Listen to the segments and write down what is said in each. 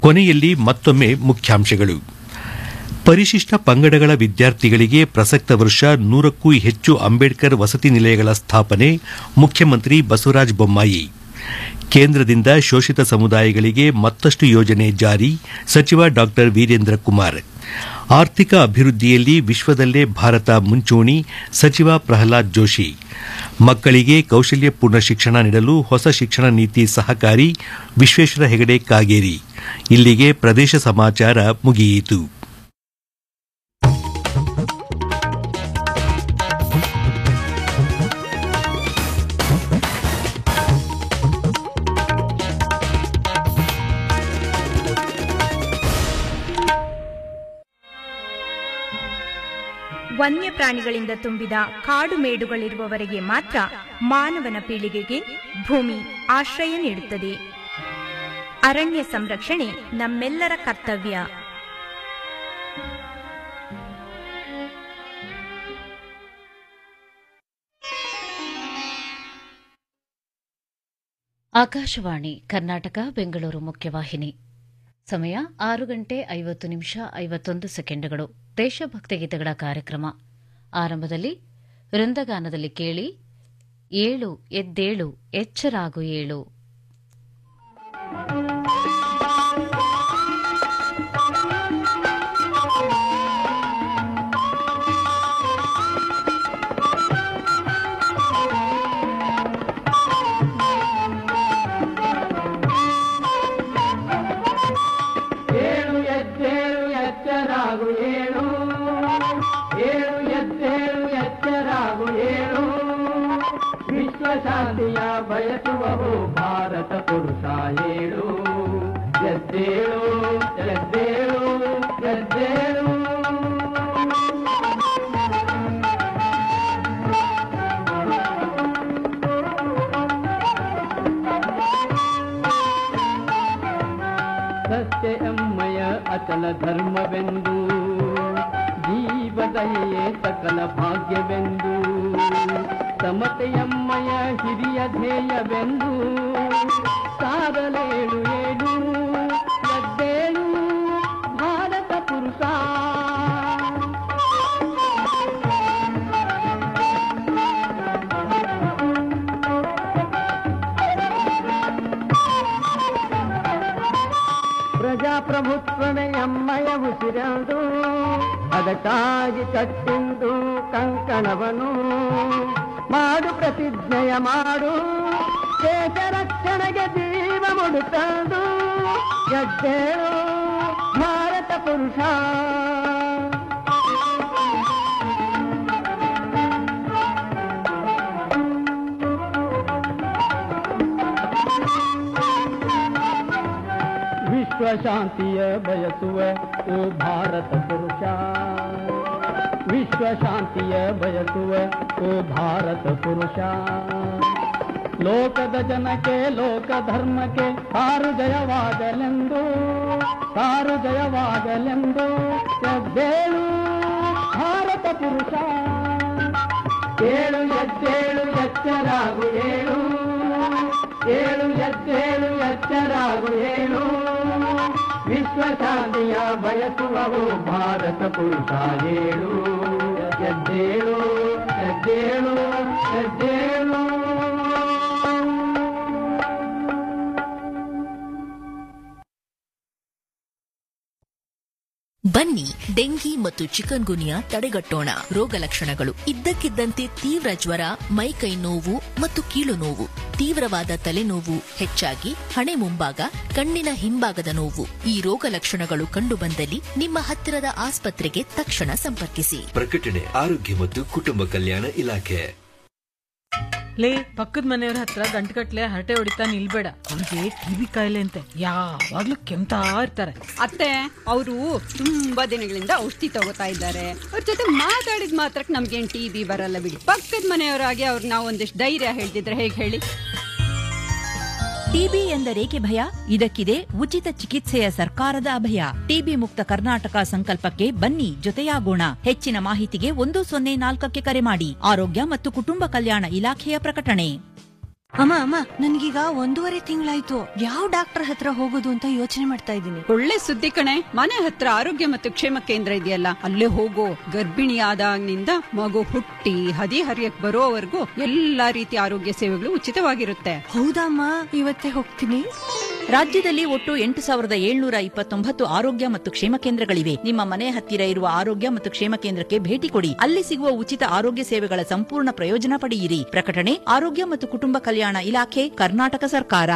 ಕೊನೆಯಲ್ಲಿ ಮತ್ತೊಮ್ಮೆ ಮುಖ್ಯಾಂಶಗಳು ಪರಿಶಿಷ್ಟ ಪಂಗಡಗಳ ವಿದ್ಯಾರ್ಥಿಗಳಿಗೆ ಪ್ರಸಕ್ತ ವರ್ಷ ನೂರಕ್ಕೂ ಹೆಚ್ಚು ಅಂಬೇಡ್ಕರ್ ವಸತಿ ನಿಲಯಗಳ ಸ್ಥಾಪನೆ ಮುಖ್ಯಮಂತ್ರಿ ಬಸವರಾಜ ಬೊಮ್ಮಾಯಿ ಕೇಂದ್ರದಿಂದ ಶೋಷಿತ ಸಮುದಾಯಗಳಿಗೆ ಮತ್ತಷ್ಟು ಯೋಜನೆ ಜಾರಿ ಸಚಿವ ಡಾ ವೀರೇಂದ್ರ ಕುಮಾರ್ ಆರ್ಥಿಕ ಅಭಿವೃದ್ಧಿಯಲ್ಲಿ ವಿಶ್ವದಲ್ಲೇ ಭಾರತ ಮುಂಚೂಣಿ ಸಚಿವ ಪ್ರಹ್ಲಾದ್ ಜೋಶಿ ಮಕ್ಕಳಿಗೆ ಕೌಶಲ್ಯಪೂರ್ಣ ಶಿಕ್ಷಣ ನೀಡಲು ಹೊಸ ಶಿಕ್ಷಣ ನೀತಿ ಸಹಕಾರಿ ವಿಶ್ವೇಶ್ವರ ಹೆಗಡೆ ಕಾಗೇರಿ ಇಲ್ಲಿಗೆ ಪ್ರದೇಶ ಸಮಾಚಾರ ಮುಗಿಯಿತು ವನ್ಯಪ್ರಾಣಿಗಳಿಂದ ತುಂಬಿದ ಕಾಡು ಮೇಡುಗಳಿರುವವರೆಗೆ ಮಾತ್ರ ಮಾನವನ ಪೀಳಿಗೆಗೆ ಭೂಮಿ ಆಶ್ರಯ ನೀಡುತ್ತದೆ ಅರಣ್ಯ ಸಂರಕ್ಷಣೆ ನಮ್ಮೆಲ್ಲರ ಕರ್ತವ್ಯ ಆಕಾಶವಾಣಿ ಕರ್ನಾಟಕ ಬೆಂಗಳೂರು ಮುಖ್ಯವಾಹಿನಿ ಸಮಯ ಆರು ಗಂಟೆ ಐವತ್ತು ನಿಮಿಷ ಐವತ್ತೊಂದು ಸೆಕೆಂಡುಗಳು ದೇಶಭಕ್ತಿ ಗೀತೆಗಳ ಕಾರ್ಯಕ್ರಮ ಆರಂಭದಲ್ಲಿ ವೃಂದಗಾನದಲ್ಲಿ ಕೇಳಿ ಏಳು ಎದ್ದೇಳು ಎಚ್ಚರಾಗು ಏಳು ಏಳು ಎದ್ದೇಳು ಎಚ್ಚರಾಗು ಏಳು ಏಳು ಎದ್ದೇಳು ಎಚ್ಚರಾಗು ಏಳು ವಿಶ್ವ ಶಾಂತಿಯ ಬಯಸುವವು ಭಾರತ ಪುರುಷ ಏಳು ಎದ್ದೇಳು ಎದ್ದೇಳು ಎದ್ದೇಳು ಸತ್ಯ ಎಮ್ಮಯ ಅಚಲ ಧರ್ಮವೆಂದು ಜೀವದಯೇ ಸಕಲ ಭಾಗ್ಯವೆಂದು ಸಮತೆಯಮ್ಮಯ ಹಿರಿಯ ಧ್ಯೇಯವೆಂದು ಸಾರಲೇಳು ಏಳು ಎದ್ದೇಳು ಭಾರತ ಪುರುಷ ಪ್ರಜಾಪ್ರಭುತ್ವವೇ ಎಮ್ಮಯ ಉಸಿರೆಂದು ಅದಕ್ಕಾಗಿ ಕಟ್ಟಿಂದು ಕಂಕಣವನು ಮಾಡು ಪ್ರತಿಜ್ಞೆಯ ಮಾಡು ದೇಶ ರಕ್ಷಣೆಗೆ ಜೀವ ಮುಡುತ್ತಂದು ಎದ್ದೇಳು ಭಾರತ ಪುರುಷ ವಿಶ್ವ ಶಾಂತಿಯ ಬಯಸುವ ಓ ಭಾರತ ಪುರುಷ ವಿಶ್ವ ಶಾಂತಿಯ ಬಯಸುವ ಓ ಭಾರತ ಪುರುಷ ಲೋಕದ ಜನಕ್ಕೆ ಲೋಕ ಧರ್ಮಕ್ಕೆ ಸಾರು ಜಯವಾಗಲೆಂದು ಸಾರು ಜಯವಾಗಲೆಂದು ಎದ್ದೇಳು ಭಾರತ ಪುರುಷ ಏಳು ಎದ್ದೇಳು ಎಚ್ಚರಾಗು ಏಳು ಏಳು ಎದ್ದೇಳು ಎಚ್ಚರಾಗು ಏಳು ವಿಶ್ವ ಶಾಂತಿಯ ಬಯಸುವವು ಭಾರತ ಪುರುಷ ಏಳು ಎದ್ದೇಳು ಎದ್ದೇಳು ಎದ್ದೇಳು ಬನ್ನಿ ಡೆಂಗಿ ಮತ್ತು ಚಿಕನ್ ಗುನಿಯಾ ತಡೆಗಟ್ಟೋಣ ರೋಗ ಲಕ್ಷಣಗಳು ಇದ್ದಕ್ಕಿದ್ದಂತೆ ತೀವ್ರ ಜ್ವರ ಮೈಕೈ ನೋವು ಮತ್ತು ಕೀಲು ನೋವು ತೀವ್ರವಾದ ತಲೆನೋವು ಹೆಚ್ಚಾಗಿ ಹಣೆ ಮುಂಭಾಗ ಕಣ್ಣಿನ ಹಿಂಭಾಗದ ನೋವು ಈ ರೋಗ ಲಕ್ಷಣಗಳು ಕಂಡುಬಂದಲ್ಲಿ ನಿಮ್ಮ ಹತ್ತಿರದ ಆಸ್ಪತ್ರೆಗೆ ತಕ್ಷಣ ಸಂಪರ್ಕಿಸಿ ಪ್ರಕಟಣೆ ಆರೋಗ್ಯ ಮತ್ತು ಕುಟುಂಬ ಕಲ್ಯಾಣ ಇಲಾಖೆ ಲೇ ಪಕ್ಕದ ಮನೆಯವ್ರ ಹತ್ರ ಗಂಟುಗಟ್ಲೆ ಹರಟೆ ಹೊಡಿತಾ ನಿಲ್ಬೇಡ ಅವ್ರಿಗೆ ಟಿವಿ ಕಾಯಿಲೆ ಅಂತೆ ಯಾವಾಗ್ಲೂ ಕೆಮ್ತಾ ಇರ್ತಾರೆ ಅತ್ತೆ ಅವರು ತುಂಬಾ ದಿನಗಳಿಂದ ಔಷಧಿ ತಗೋತಾ ಇದ್ದಾರೆ ಅವ್ರ ಜೊತೆ ಮಾತಾಡಿದ ಮಾತ್ರಕ್ಕೆ ನಮ್ಗೇನ್ ಟಿ ಬಿ ಬರಲ್ಲ ಬಿಡಿ ಪಕ್ಕದ ಮನೆಯವರಾಗಿ ಅವ್ರಿಗೆ ನಾವು ಒಂದಿಷ್ಟು ಧೈರ್ಯ ಹೇಳ್ತಿದ್ರೆ ಹೇಗೆ ಹೇಳಿ ಟಿಬಿ ಎಂದರೇಕೆ ಭಯ ಇದಕ್ಕಿದೆ ಉಚಿತ ಚಿಕಿತ್ಸೆಯ ಸರ್ಕಾರದ ಅಭಯ ಟಿಬಿ ಮುಕ್ತ ಕರ್ನಾಟಕ ಸಂಕಲ್ಪಕ್ಕೆ ಬನ್ನಿ ಜೊತೆಯಾಗೋಣ ಹೆಚ್ಚಿನ ಮಾಹಿತಿಗೆ ಒಂದು ಸೊನ್ನೆ ನಾಲ್ಕಕ್ಕೆ ಕರೆ ಮಾಡಿ ಆರೋಗ್ಯ ಮತ್ತು ಕುಟುಂಬ ಕಲ್ಯಾಣ ಇಲಾಖೆಯ ಪ್ರಕಟಣೆ ಅಮ್ಮ ಅಮ್ಮ ನನ್ಗೀಗ ಒಂದೂವರೆ ತಿಂಗಳಾಯ್ತು ಯಾವ ಡಾಕ್ಟರ್ ಹತ್ರ ಹೋಗೋದು ಅಂತ ಯೋಚನೆ ಮಾಡ್ತಾ ಇದ್ದೀನಿ ಒಳ್ಳೆ ಸುದ್ದಿ ಕಣೆ ಮನೆ ಹತ್ರ ಆರೋಗ್ಯ ಮತ್ತು ಕ್ಷೇಮ ಕೇಂದ್ರ ಇದೆಯಲ್ಲ ಅಲ್ಲೇ ಹೋಗೋ ಗರ್ಭಿಣಿ ಆದಾಗಿನಿಂದ ಮಗು ಹುಟ್ಟಿ ಹದಿ ಹರಿಯಕ್ ಬರೋವರೆಗೂ ಎಲ್ಲಾ ರೀತಿಯ ಆರೋಗ್ಯ ಸೇವೆಗಳು ಉಚಿತವಾಗಿರುತ್ತೆ ಹೌದಮ್ಮ ಇವತ್ತೇ ಹೋಗ್ತೀನಿ ರಾಜ್ಯದಲ್ಲಿ ಒಟ್ಟು ಎಂಟು ಸಾವಿರದ ಏಳ್ನೂರ ಇಪ್ಪತ್ತೊಂಬತ್ತು ಆರೋಗ್ಯ ಮತ್ತು ಕ್ಷೇಮ ಕೇಂದ್ರಗಳಿವೆ ನಿಮ್ಮ ಮನೆ ಹತ್ತಿರ ಇರುವ ಆರೋಗ್ಯ ಮತ್ತು ಕ್ಷೇಮ ಕೇಂದ್ರಕ್ಕೆ ಭೇಟಿ ಕೊಡಿ ಅಲ್ಲಿ ಸಿಗುವ ಉಚಿತ ಆರೋಗ್ಯ ಸೇವೆಗಳ ಸಂಪೂರ್ಣ ಪ್ರಯೋಜನ ಪಡೆಯಿರಿ ಪ್ರಕಟಣೆ ಆರೋಗ್ಯ ಮತ್ತು ಕುಟುಂಬ ಕಲ್ಯಾಣ ಇಲಾಖೆ ಕರ್ನಾಟಕ ಸರ್ಕಾರ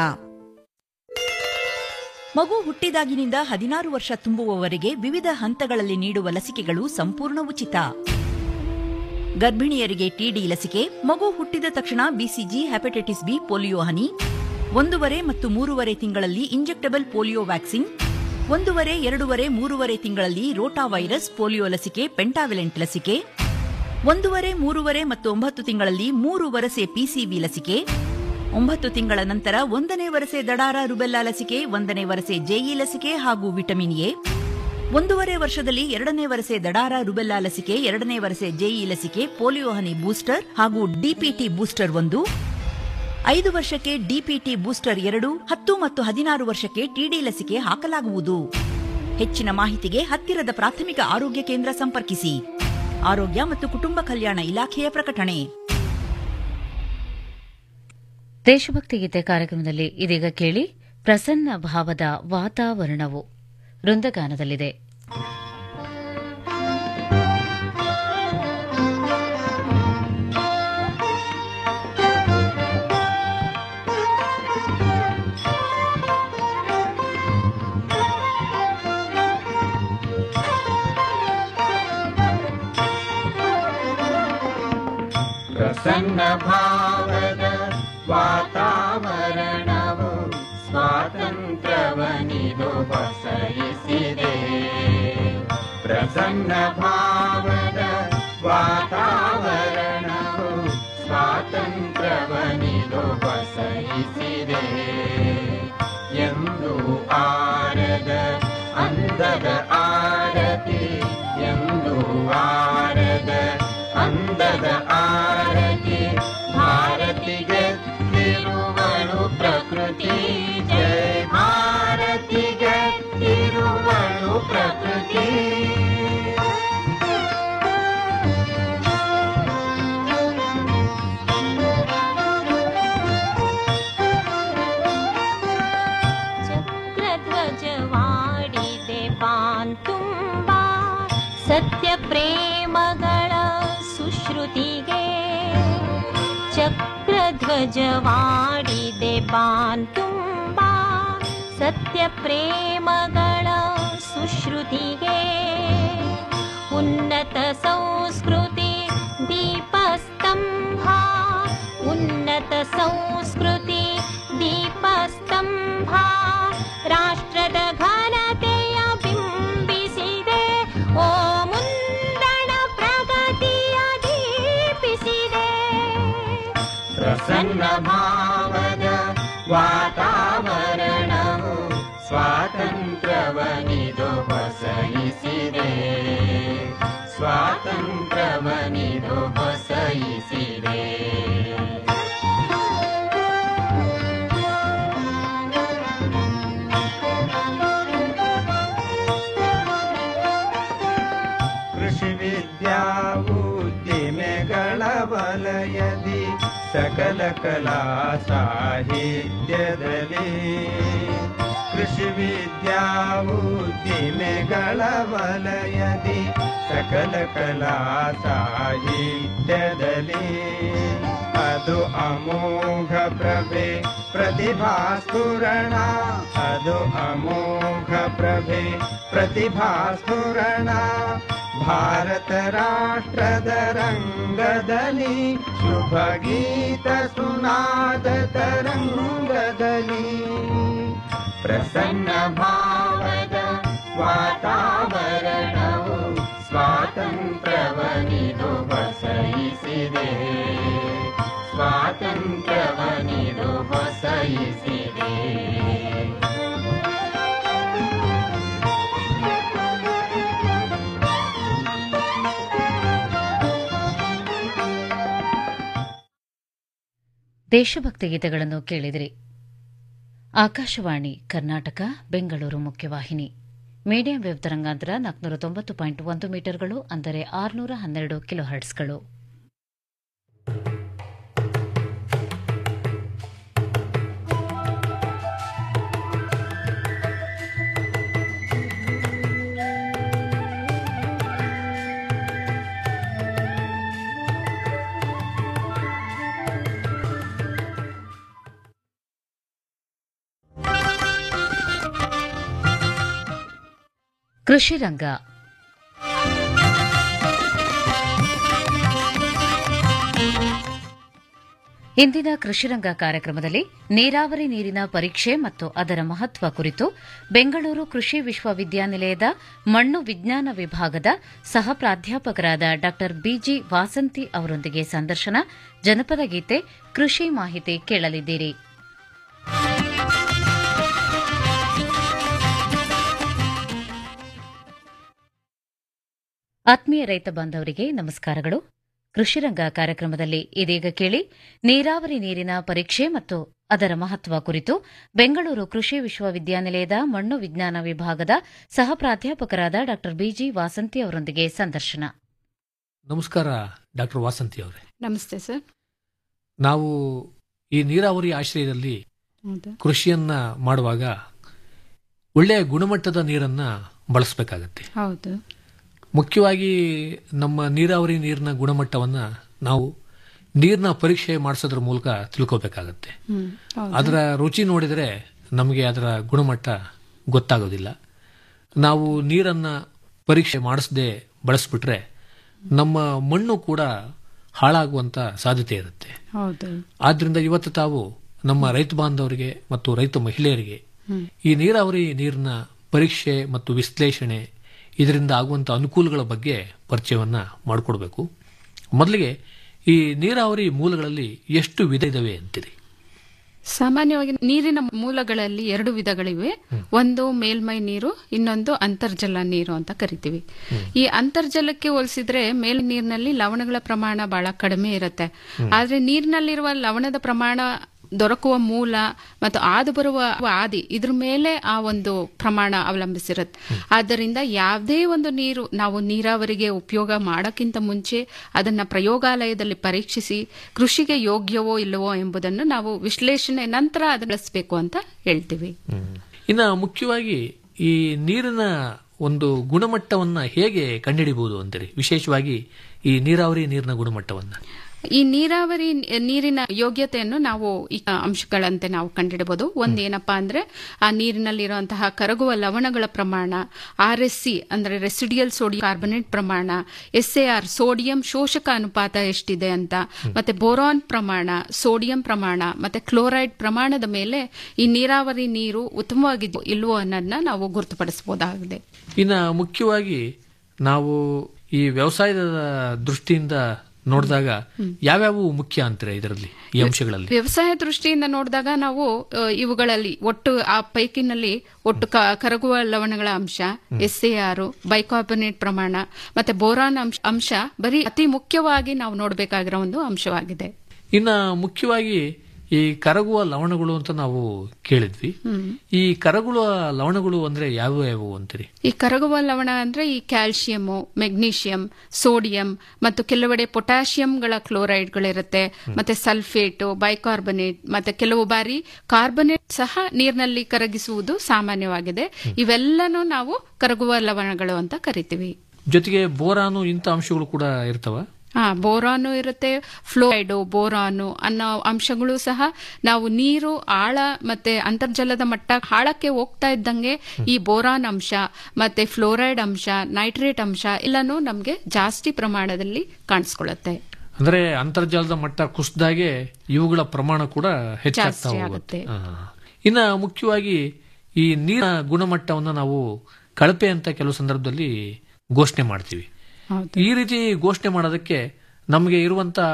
ಮಗು ಹುಟ್ಟಿದಾಗಿನಿಂದ ಹದಿನಾರು ವರ್ಷ ತುಂಬುವವರೆಗೆ ವಿವಿಧ ಹಂತಗಳಲ್ಲಿ ನೀಡುವ ಲಸಿಕೆಗಳು ಸಂಪೂರ್ಣ ಉಚಿತ ಗರ್ಭಿಣಿಯರಿಗೆ ಟಿಡಿ ಲಸಿಕೆ ಮಗು ಹುಟ್ಟಿದ ತಕ್ಷಣ ಬಿಸಿಜಿ ಹೆಪಟೈಟಿಸ್ ಬಿ ಪೋಲಿಯೋ ಹನಿ ಒಂದೂವರೆ ಮತ್ತು ಮೂರುವರೆ ತಿಂಗಳಲ್ಲಿ ಇಂಜೆಕ್ಟಬಲ್ ಪೋಲಿಯೋ ವ್ಯಾಕ್ಸಿನ್ ಒಂದೂವರೆ ಎರಡೂವರೆ ಮೂರುವರೆ ತಿಂಗಳಲ್ಲಿ ರೋಟಾ ವೈರಸ್ ಪೋಲಿಯೋ ಲಸಿಕೆ ಪೆಂಟಾವಿಲೆಂಟ್ ಲಸಿಕೆ ಒಂದೂವರೆ ಮೂರುವರೆ ಮತ್ತು ಒಂಬತ್ತು ತಿಂಗಳಲ್ಲಿ ಮೂರು ವರಸೆ ಪಿಸಿವಿ ಲಸಿಕೆ ಒಂಬತ್ತು ತಿಂಗಳ ನಂತರ ಒಂದನೇ ವರಸೆ ದಡಾರ ರುಬೆಲ್ಲಾ ಲಸಿಕೆ ಒಂದನೇ ವರಸೆ ಜೆಇ ಲಸಿಕೆ ಹಾಗೂ ವಿಟಮಿನ್ ಎ ಒಂದೂವರೆ ವರ್ಷದಲ್ಲಿ ಎರಡನೇ ವರಸೆ ದಡಾರ ರುಬೆಲ್ಲಾ ಲಸಿಕೆ ಎರಡನೇ ವರಸೆ ಜೆಇ ಲಸಿಕೆ ಪೋಲಿಯೋ ಹನಿ ಬೂಸ್ಟರ್ ಹಾಗೂ ಡಿಪಿಟಿ ಬೂಸ್ಟರ್ ಒಂದು ಐದು ವರ್ಷಕ್ಕೆ ಡಿಪಿಟಿ ಬೂಸ್ಟರ್ ಎರಡು ಹತ್ತು ಮತ್ತು ಹದಿನಾರು ವರ್ಷಕ್ಕೆ ಟಿಡಿ ಲಸಿಕೆ ಹಾಕಲಾಗುವುದು ಹೆಚ್ಚಿನ ಮಾಹಿತಿಗೆ ಹತ್ತಿರದ ಪ್ರಾಥಮಿಕ ಆರೋಗ್ಯ ಕೇಂದ್ರ ಸಂಪರ್ಕಿಸಿ ಆರೋಗ್ಯ ಮತ್ತು ಕುಟುಂಬ ಕಲ್ಯಾಣ ಇಲಾಖೆಯ ಪ್ರಕಟಣೆ ದೇಶಭಕ್ತಿ ಗೀತೆ ಕಾರ್ಯಕ್ರಮದಲ್ಲಿ ಇದೀಗ ಕೇಳಿ ಪ್ರಸನ್ನ ಭಾವದ ವಾತಾವರಣವು ವೃಂದಗಾನದಲ್ಲಿದೆ ಪ್ರಸನ್ನ ಭಾವದ ವಾತಾವರಣವು ಸ್ವಾತಂತ್ರ್ಯವನಿದು ಬಸಯಿಸಿದೆ ಪ್ರಸನ್ನ ಭಾವದ ವಾತಾವರಣವು ಸ್ವಾತಂತ್ರ್ಯವನಿದು ಬಸಯಿಸಿದೆ ಎಂದು ಆರದ ಅಂದದ ಆರತಿ ಎಂದು ಆರದ ಅಂದದ ಆರತಿ ಭಾರತಿಗೆ ತಿರುವಳು ಪ್ರಕೃತಿ ಜಯ ಭಾರತಿಗೆ ತಿರುವಳು ಪ್ರಕೃತಿ ಚಕ್ರಧ್ವಜವಾಡಿದೆ ಬಾಂತುಂಬ ಸತ್ಯ ಪ್ರೇಮಗಳ ಸುಶ್ರುತಿಗೆ ಚಕ್ರಧ್ವಜವಾಡಿದೆ ಬಾಂತುಂಬ ಸತ್ಯ ಪ್ರೇಮಗಳ ಸುಶ್ರುತಿಗೆ ಉನ್ನತ ಸಂಸ್ಕೃತಿ ದೀಪಸ್ತಂಭ ಉನ್ನತ ಸಂಸ್ಕೃತಿ ದೀಪಸ್ತಂಭ ರಾಷ್ಟ್ರದ ಘನತೆಯ ಬಿಂಬಿಸಿದೆ ಓ ಮುಂದಣ ಪ್ರಗತಿಯ ದೀಪಿಸಿದೆ ಪ್ರಸನ್ನ ಭಾವದ ವಾತಾವರಣವು ಸ್ವಾತಂತ್ರ್ಯವನಿದು ಬಸಯಿಸಿದೆ ಸ್ವಾತಂತ್ರ್ಯವನಿದು ಬಸಯಿಸಿದೆ ಕೃಷಿ ವಿದ್ಯಾ ಉದ್ದಿಮೆಗಳ ವಲಯದಿ ಸಕಲ ಕಲಾ ಸಾಹಿತ್ಯದಲ್ಲಿ ಕೃಷಿ ವಿದ್ಯಾ ಉದ್ದಿಮೆಗಳ ವಲಯದಿ ಸಕಲ ಕಲಾ ಸಾಹಿತ್ಯದಲ್ಲಿ ಅದು ಅಮೋಘ ಪ್ರಭೆ ಪ್ರತಿಭಾಸ್ಫುರಣ ಅದು ಅಮೋಘ ಪ್ರಭೆ ಪ್ರತಿಭಾಸ್ಫುರಣ ಭಾರತ ರಾಷ್ಟ್ರದ ರಂಗದಲ್ಲಿ ಶುಭ ಗೀತ ಸುನಾದ ತರಂಗದಲ್ಲಿ ಪ್ರಸನ್ನ ಭಾವದ ವಾತಾವರಣವು ಸ್ವಾತಂತ್ರ್ಯವನಿದು ಬಸಯಿಸಿದೆ ಸ್ವಾತಂತ್ರ್ಯವನಿದು ಬಸಯಿಸಿದೆ ದೇಶಭಕ್ತಿ ಗೀತೆಗಳನ್ನು ಕೇಳಿದಿರಿ ಆಕಾಶವಾಣಿ ಕರ್ನಾಟಕ ಬೆಂಗಳೂರು ಮುಖ್ಯವಾಹಿನಿ ಮೀಡಿಯಂ ವೇವ್ ತರಂಗಾಂತರ ನಾಲ್ಕುನೂರ ತೊಂಬತ್ತು ಪಾಯಿಂಟ್ ಒಂದು ಮೀಟರ್ಗಳು ಅಂದರೆ ಆರುನೂರ ಹನ್ನೆರಡು ಕಿಲೋ ಹರ್ಟ್ಸ್ಗಳು ಕೃಷಿ ರಂಗ ಇಂದಿನ ಕೃಷಿರಂಗ ಕಾರ್ಯಕ್ರಮದಲ್ಲಿ ನೀರಾವರಿ ನೀರಿನ ಪರೀಕ್ಷೆ ಮತ್ತು ಅದರ ಮಹತ್ವ ಕುರಿತು ಬೆಂಗಳೂರು ಕೃಷಿ ವಿಶ್ವವಿದ್ಯಾನಿಲಯದ ಮಣ್ಣು ವಿಜ್ಞಾನ ವಿಭಾಗದ ಸಹ ಪ್ರಾಧ್ಯಾಪಕರಾದ ಡಾ ಬಿಜಿ ವಾಸಂತಿ ಅವರೊಂದಿಗೆ ಸಂದರ್ಶನ ಜನಪದ ಗೀತೆ ಕೃಷಿ ಮಾಹಿತಿ ಕೇಳಲಿದ್ದೀರಿ ಆತ್ಮೀಯ ರೈತ ಬಾಂಧವರಿಗೆ ನಮಸ್ಕಾರಗಳು ಕೃಷಿರಂಗ ಕಾರ್ಯಕ್ರಮದಲ್ಲಿ ಇದೀಗ ಕೇಳಿ ನೀರಾವರಿ ನೀರಿನ ಪರೀಕ್ಷೆ ಮತ್ತು ಅದರ ಮಹತ್ವ ಕುರಿತು ಬೆಂಗಳೂರು ಕೃಷಿ ವಿಶ್ವವಿದ್ಯಾನಿಲಯದ ಮಣ್ಣು ವಿಜ್ಞಾನ ವಿಭಾಗದ ಸಹ ಪ್ರಾಧ್ಯಾಪಕರಾದ ಡಾ ಬಿಜಿ ವಾಸಂತಿ ಅವರೊಂದಿಗೆ ಸಂದರ್ಶನ ನಮಸ್ಕಾರ ಡಾಕ್ಟರ್ ವಾಸಂತಿ ಅವರೇ ನಮಸ್ತೆ ಸರ್ ನಾವು ಈ ನೀರಾವರಿ ಆಶ್ರಯದಲ್ಲಿ ಹೌದು ಕೃಷಿಯನ್ನ ಮಾಡುವಾಗ ಒಳ್ಳೆಯ ಗುಣಮಟ್ಟದ ನೀರನ್ನ ಬಳಸಬೇಕಾಗತ್ತೆ ಹೌದು ಮುಖ್ಯವಾಗಿ ನಮ್ಮ ನೀರಾವರಿ ನೀರಿನ ಗುಣಮಟ್ಟವನ್ನ ನಾವು ನೀರಿನ ಪರೀಕ್ಷೆ ಮಾಡಿಸೋದ್ರ ಮೂಲಕ ತಿಳ್ಕೋಬೇಕಾಗತ್ತೆ ಹ್ಮ್ ಹೌದು. ಅದರ ರುಚಿ ನೋಡಿದರೆ ನಮಗೆ ಅದರ ಗುಣಮಟ್ಟ ಗೊತ್ತಾಗೋದಿಲ್ಲ ನಾವು ನೀರನ್ನ ಪರೀಕ್ಷೆ ಮಾಡಿಸದೆ ಬಳಸ್ಬಿಟ್ರೆ ನಮ್ಮ ಮಣ್ಣು ಕೂಡ ಹಾಳಾಗುವಂತ ಸಾಧ್ಯತೆ ಇರುತ್ತೆ ಹೌದು ಆದ್ರಿಂದ ಇವತ್ತು ತಾವು ನಮ್ಮ ರೈತ ಬಾಂಧವರಿಗೆ ಮತ್ತು ರೈತ ಮಹಿಳೆಯರಿಗೆ ಹ್ಮ್. ಈ ನೀರಾವರಿ ನೀರಿನ ಪರೀಕ್ಷೆ ಮತ್ತು ವಿಶ್ಲೇಷಣೆ ಇದರಿಂದ ಆಗುವಂತ ಅನುಕೂಲಗಳ ಬಗ್ಗೆ ಪರಿಚಯವನ್ನ ಮಾಡಿಕೊಡ್ಬೇಕು ಮೊದಲಿಗೆ ಈ ನೀರಾವರಿ ಮೂಲಗಳಲ್ಲಿ ಎಷ್ಟು ವಿಧ ಇದಾವೆ ಅಂತೀರಿ ಸಾಮಾನ್ಯವಾಗಿ ನೀರಿನ ಮೂಲಗಳಲ್ಲಿ ಎರಡು ವಿಧಗಳಿವೆ ಒಂದು ಮೇಲ್ಮೈ ನೀರು ಇನ್ನೊಂದು ಅಂತರ್ಜಲ ನೀರು ಅಂತ ಕರಿತೀವಿ ಈ ಅಂತರ್ಜಲಕ್ಕೆ ಹೋಲಿಸಿದ್ರೆ ಮೇಲ್ ನೀರಿನಲ್ಲಿ ಲವಣಗಳ ಪ್ರಮಾಣ ಬಹಳ ಕಡಿಮೆ ಇರುತ್ತೆ ಆದ್ರೆ ನೀರಿನಲ್ಲಿರುವ ಲವಣದ ಪ್ರಮಾಣ ದೊರಕುವ ಮೂಲ ಮತ್ತು ಆದು ಬರುವ ಆದಿ ಇದ್ರ ಮೇಲೆ ಆ ಒಂದು ಪ್ರಮಾಣ ಅವಲಂಬಿಸಿರುತ್ತೆ ಆದ್ದರಿಂದ ಯಾವುದೇ ಒಂದು ನೀರು ನಾವು ನೀರಾವರಿಗೆ ಉಪಯೋಗ ಮಾಡೋಕ್ಕಿಂತ ಮುಂಚೆ ಅದನ್ನ ಪ್ರಯೋಗಾಲಯದಲ್ಲಿ ಪರೀಕ್ಷಿಸಿ ಕೃಷಿಗೆ ಯೋಗ್ಯವೋ ಇಲ್ಲವೋ ಎಂಬುದನ್ನು ನಾವು ವಿಶ್ಲೇಷಣೆ ನಂತರ ಅದನ್ನ ಬಳಸಬೇಕು ಅಂತ ಹೇಳ್ತೀವಿ ಇನ್ನ ಮುಖ್ಯವಾಗಿ ಈ ನೀರಿನ ಒಂದು ಗುಣಮಟ್ಟವನ್ನ ಹೇಗೆ ಕಂಡುಹಿಡಿಬಹುದು ಅಂತೀರಿ ವಿಶೇಷವಾಗಿ ಈ ನೀರಾವರಿ ನೀರಿನ ಗುಣಮಟ್ಟವನ್ನ ಈ ನೀರಾವರಿ ನೀರಿನ ಯೋಗ್ಯತೆಯನ್ನು ನಾವು ಈ ಅಂಶಗಳಂತೆ ನಾವು ಕಂಡಿಡಬಹುದು ಒಂದ್ ಏನಪ್ಪಾ ಅಂದ್ರೆ ಆ ನೀರಿನಲ್ಲಿರುವಂತಹ ಕರಗುವ ಲವಣಗಳ ಪ್ರಮಾಣ ಆರ್ ಎಸ್ ಸಿ ಅಂದ್ರೆ ರೆಸಿಡಿಯಲ್ ಸೋಡಿಯಂ ಕಾರ್ಬನೇಟ್ ಪ್ರಮಾಣ ಎಸ್ ಎ ಆರ್ ಸೋಡಿಯಂ ಶೋಷಕ ಅನುಪಾತ ಎಷ್ಟಿದೆ ಅಂತ ಮತ್ತೆ ಬೋರಾನ್ ಪ್ರಮಾಣ ಸೋಡಿಯಂ ಪ್ರಮಾಣ ಮತ್ತೆ ಕ್ಲೋರೈಡ್ ಪ್ರಮಾಣದ ಮೇಲೆ ಈ ನೀರಾವರಿ ನೀರು ಉತ್ತಮವಾಗಿದೆಯೋ ಇಲ್ವೋ ಅನ್ನೋದನ್ನ ನಾವು ಗುರುತುಪಡಿಸಬಹುದಾಗಿದೆ ಇನ್ನ ಮುಖ್ಯವಾಗಿ ನಾವು ಈ ವ್ಯವಸಾಯದ ದೃಷ್ಟಿಯಿಂದ ನೋಡಿದಾಗ ಯಾವ್ಯಾವು ಮುಖ್ಯ ಅಂತೀರಾ ಇದರಲ್ಲಿ ಈ ಅಂಶಗಳಲ್ಲಿ ವ್ಯವಸಾಯ ದೃಷ್ಟಿಯಿಂದ ನೋಡಿದಾಗ ನಾವು ಅ, ಇವುಗಳಲ್ಲಿ ಒಟ್ಟು ಆ ಪೈಕಿನಲ್ಲಿ ಒಟ್ಟು ಕ- ಕರಗುವ ಲವಣಗಳ ಅಂಶ ಎಸ್ ಎ ಆರ್ ಬೈಕಾರ್ಬನೇಟ್ ಪ್ರಮಾಣ ಮತ್ತೆ ಬೋರಾನ್ ಅಂಶ ಅಂಶ ಬರೀ ಅತಿ ಮುಖ್ಯವಾಗಿ ನಾವು ನೋಡಬೇಕಾಗಿರೋ ಒಂದು ಅಂಶವಾಗಿದೆ ಇನ್ನ ಮುಖ್ಯವಾಗಿ ಈ ಕರಗುವ ಲವಣಗಳು ಅಂತ ನಾವು ಕೇಳಿದ್ವಿ ಹ್ಮ್. ಈ ಕರಗುವ ಲವಣಗಳು ಅಂದ್ರೆ ಯಾವ ಯಾವುವು ಅಂತೀರಿ ಈ ಕರಗುವ ಲವಣ ಅಂದ್ರೆ ಈ ಕ್ಯಾಲ್ಸಿಯಂ ಮೆಗ್ನೀಷಿಯಂ ಸೋಡಿಯಂ ಮತ್ತು ಕೆಲವೆಡೆ ಪೊಟ್ಯಾಷಿಯಂಗಳ ಕ್ಲೋರೈಡ್ಗಳಿರುತ್ತೆ ಮತ್ತೆ ಸಲ್ಫೇಟ್ ಬೈಕಾರ್ಬನೇಟ್ ಮತ್ತೆ ಕೆಲವು ಬಾರಿ ಕಾರ್ಬನೇಟ್ ಸಹ ನೀರಿನಲ್ಲಿ ಕರಗಿಸುವುದು ಸಾಮಾನ್ಯವಾಗಿದೆ ಇವೆಲ್ಲನೂ ನಾವು ಕರಗುವ ಲವಣಗಳು ಅಂತ ಕರಿತೀವಿ ಜೊತೆಗೆ ಬೋರಾನು ಇಂಥ ಅಂಶಗಳು ಕೂಡ ಇರ್ತವ ಹಾ ಬೋರಾನು ಇರುತ್ತೆ ಫ್ಲೋರೈಡು ಬೋರಾನು ಅನ್ನೋ ಅಂಶಗಳು ಸಹ ನಾವು ನೀರು ಆಳ ಮತ್ತೆ ಅಂತರ್ಜಲದ ಮಟ್ಟ ಆಳಕ್ಕೆ ಹೋಗ್ತಾ ಇದ್ದಂಗೆ ಈ ಬೋರಾನ್ ಅಂಶ ಮತ್ತೆ ಫ್ಲೋರೈಡ್ ಅಂಶ ನೈಟ್ರೇಟ್ ಅಂಶ ಎಲ್ಲನೂ ನಮಗೆ ಜಾಸ್ತಿ ಪ್ರಮಾಣದಲ್ಲಿ ಕಾಣಿಸ್ಕೊಳ್ಳುತ್ತೆ ಅಂದ್ರೆ ಅಂತರ್ಜಲದ ಮಟ್ಟ ಕುಸಿದಾಗೆ ಇವುಗಳ ಪ್ರಮಾಣ ಕೂಡ ಹೆಚ್ಚಾಗ್ತಾ ಜಾಸ್ತಿ ಹೋಗುತ್ತೆ ಆಗುತ್ತೆ. ಆ. ಇನ್ನ ಮುಖ್ಯವಾಗಿ ಈ ನೀರಿನ ಗುಣಮಟ್ಟವನ್ನ ನಾವು ಕಳಪೆ ಅಂತ ಕೆಲವು ಸಂದರ್ಭದಲ್ಲಿ ಘೋಷಣೆ ಮಾಡ್ತೀವಿ ಹೌದು. ಈ ರೀತಿ ಘೋಷಣೆ ಮಾಡೋದಕ್ಕೆ ನಮಗೆ ಇರುವಂತ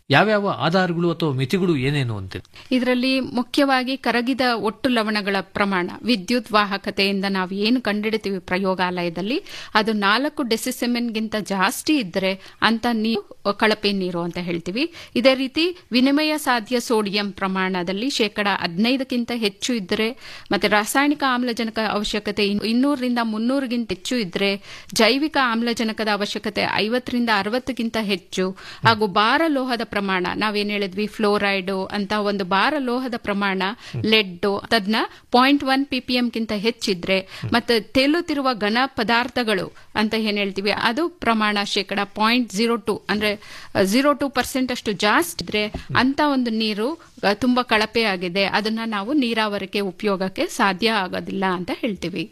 ಯಾವ್ಯಾವ ಆಧಾರಗಳು ಅಥವಾ ಮಿತಿಗಳು ಏನೇನು ಅಂತೀರಿ ಇದರಲ್ಲಿ ಮುಖ್ಯವಾಗಿ ಕರಗಿದ ಒಟ್ಟು ಲವಣಗಳ ಪ್ರಮಾಣ ವಿದ್ಯುತ್ ವಾಹಕತೆಯಿಂದ ನಾವು ಏನು ಕಂಡಿಡ್ತೀವಿ ಪ್ರಯೋಗಾಲಯದಲ್ಲಿ ಅದು ನಾಲ್ಕು ಡೆಸಿಸೆಮೆನ್ಗಿಂತ ಜಾಸ್ತಿ ಇದ್ದರೆ ಅಂತ ನೀರು ಕಳಪೆ ನೀರು ಅಂತ ಹೇಳ್ತೀವಿ ಇದೇ ರೀತಿ ವಿನಿಮಯ ಸಾಧ್ಯ ಸೋಡಿಯಂ ಪ್ರಮಾಣದಲ್ಲಿ ಶೇಕಡ ಹದಿನೈದಕ್ಕಿಂತ ಹೆಚ್ಚು ಇದ್ದರೆ ಮತ್ತೆ ರಾಸಾಯನಿಕ ಆಮ್ಲಜನಕ ಅವಶ್ಯಕತೆ ಇನ್- ಇನ್ನೂರರಿಂದ ಮುನ್ನೂರಿಗಿಂತ ಹೆಚ್ಚು ಇದ್ದರೆ ಜೈವಿಕ ಆಮ್ಲಜನಕದ ಅವಶ್ಯಕತೆ ಐವತ್ತರಿಂದ ಅರವತ್ತಕ್ಕಿಂತ ಹೆಚ್ಚು ಹಾಗೂ ಭಾರ ಲೋಹದ ಪ್ರಮಾಣ ನಾವೇನ್ ಹೇಳಿದ್ವಿ ಫ್ಲೋರೈಡ್ ಅಂತ ಒಂದು ಭಾರ ಲೋಹದ ಪ್ರಮಾಣ ಲೆಡ್ ಅದನ್ನ ಪಾಯಿಂಟ್ ಒನ್ ಪಿಪಿಎಂಗಿಂತ ಹೆಚ್ಚಿದ್ರೆ ಮತ್ತೆ ತೇಲುತ್ತಿರುವ ಘನ ಪದಾರ್ಥಗಳು ಅಂತ ಏನ್ ಹೇಳ್ತೀವಿ ಅದು ಪ್ರಮಾಣ ಶೇಕಡ ಪಾಯಿಂಟ್ ಜೀರೋ ಟು ಅಂದ್ರೆ ಜೀರೋ ಟು ಪರ್ಸೆಂಟ್ ಅಷ್ಟು ಜಾಸ್ತಿ ಇದ್ರೆ ಅಂತ ಒಂದು ನೀರು ಅ, ತುಂಬಾ ಕಳಪೆ ಆಗಿದೆ ಅದನ್ನ ನಾವು ನೀರಾವರಿಗೆ ಉಪಯೋಗಕ್ಕೆ ಸಾಧ್ಯ ಆಗೋದಿಲ್ಲ ಅಂತ ಹೇಳ್ತೀವಿ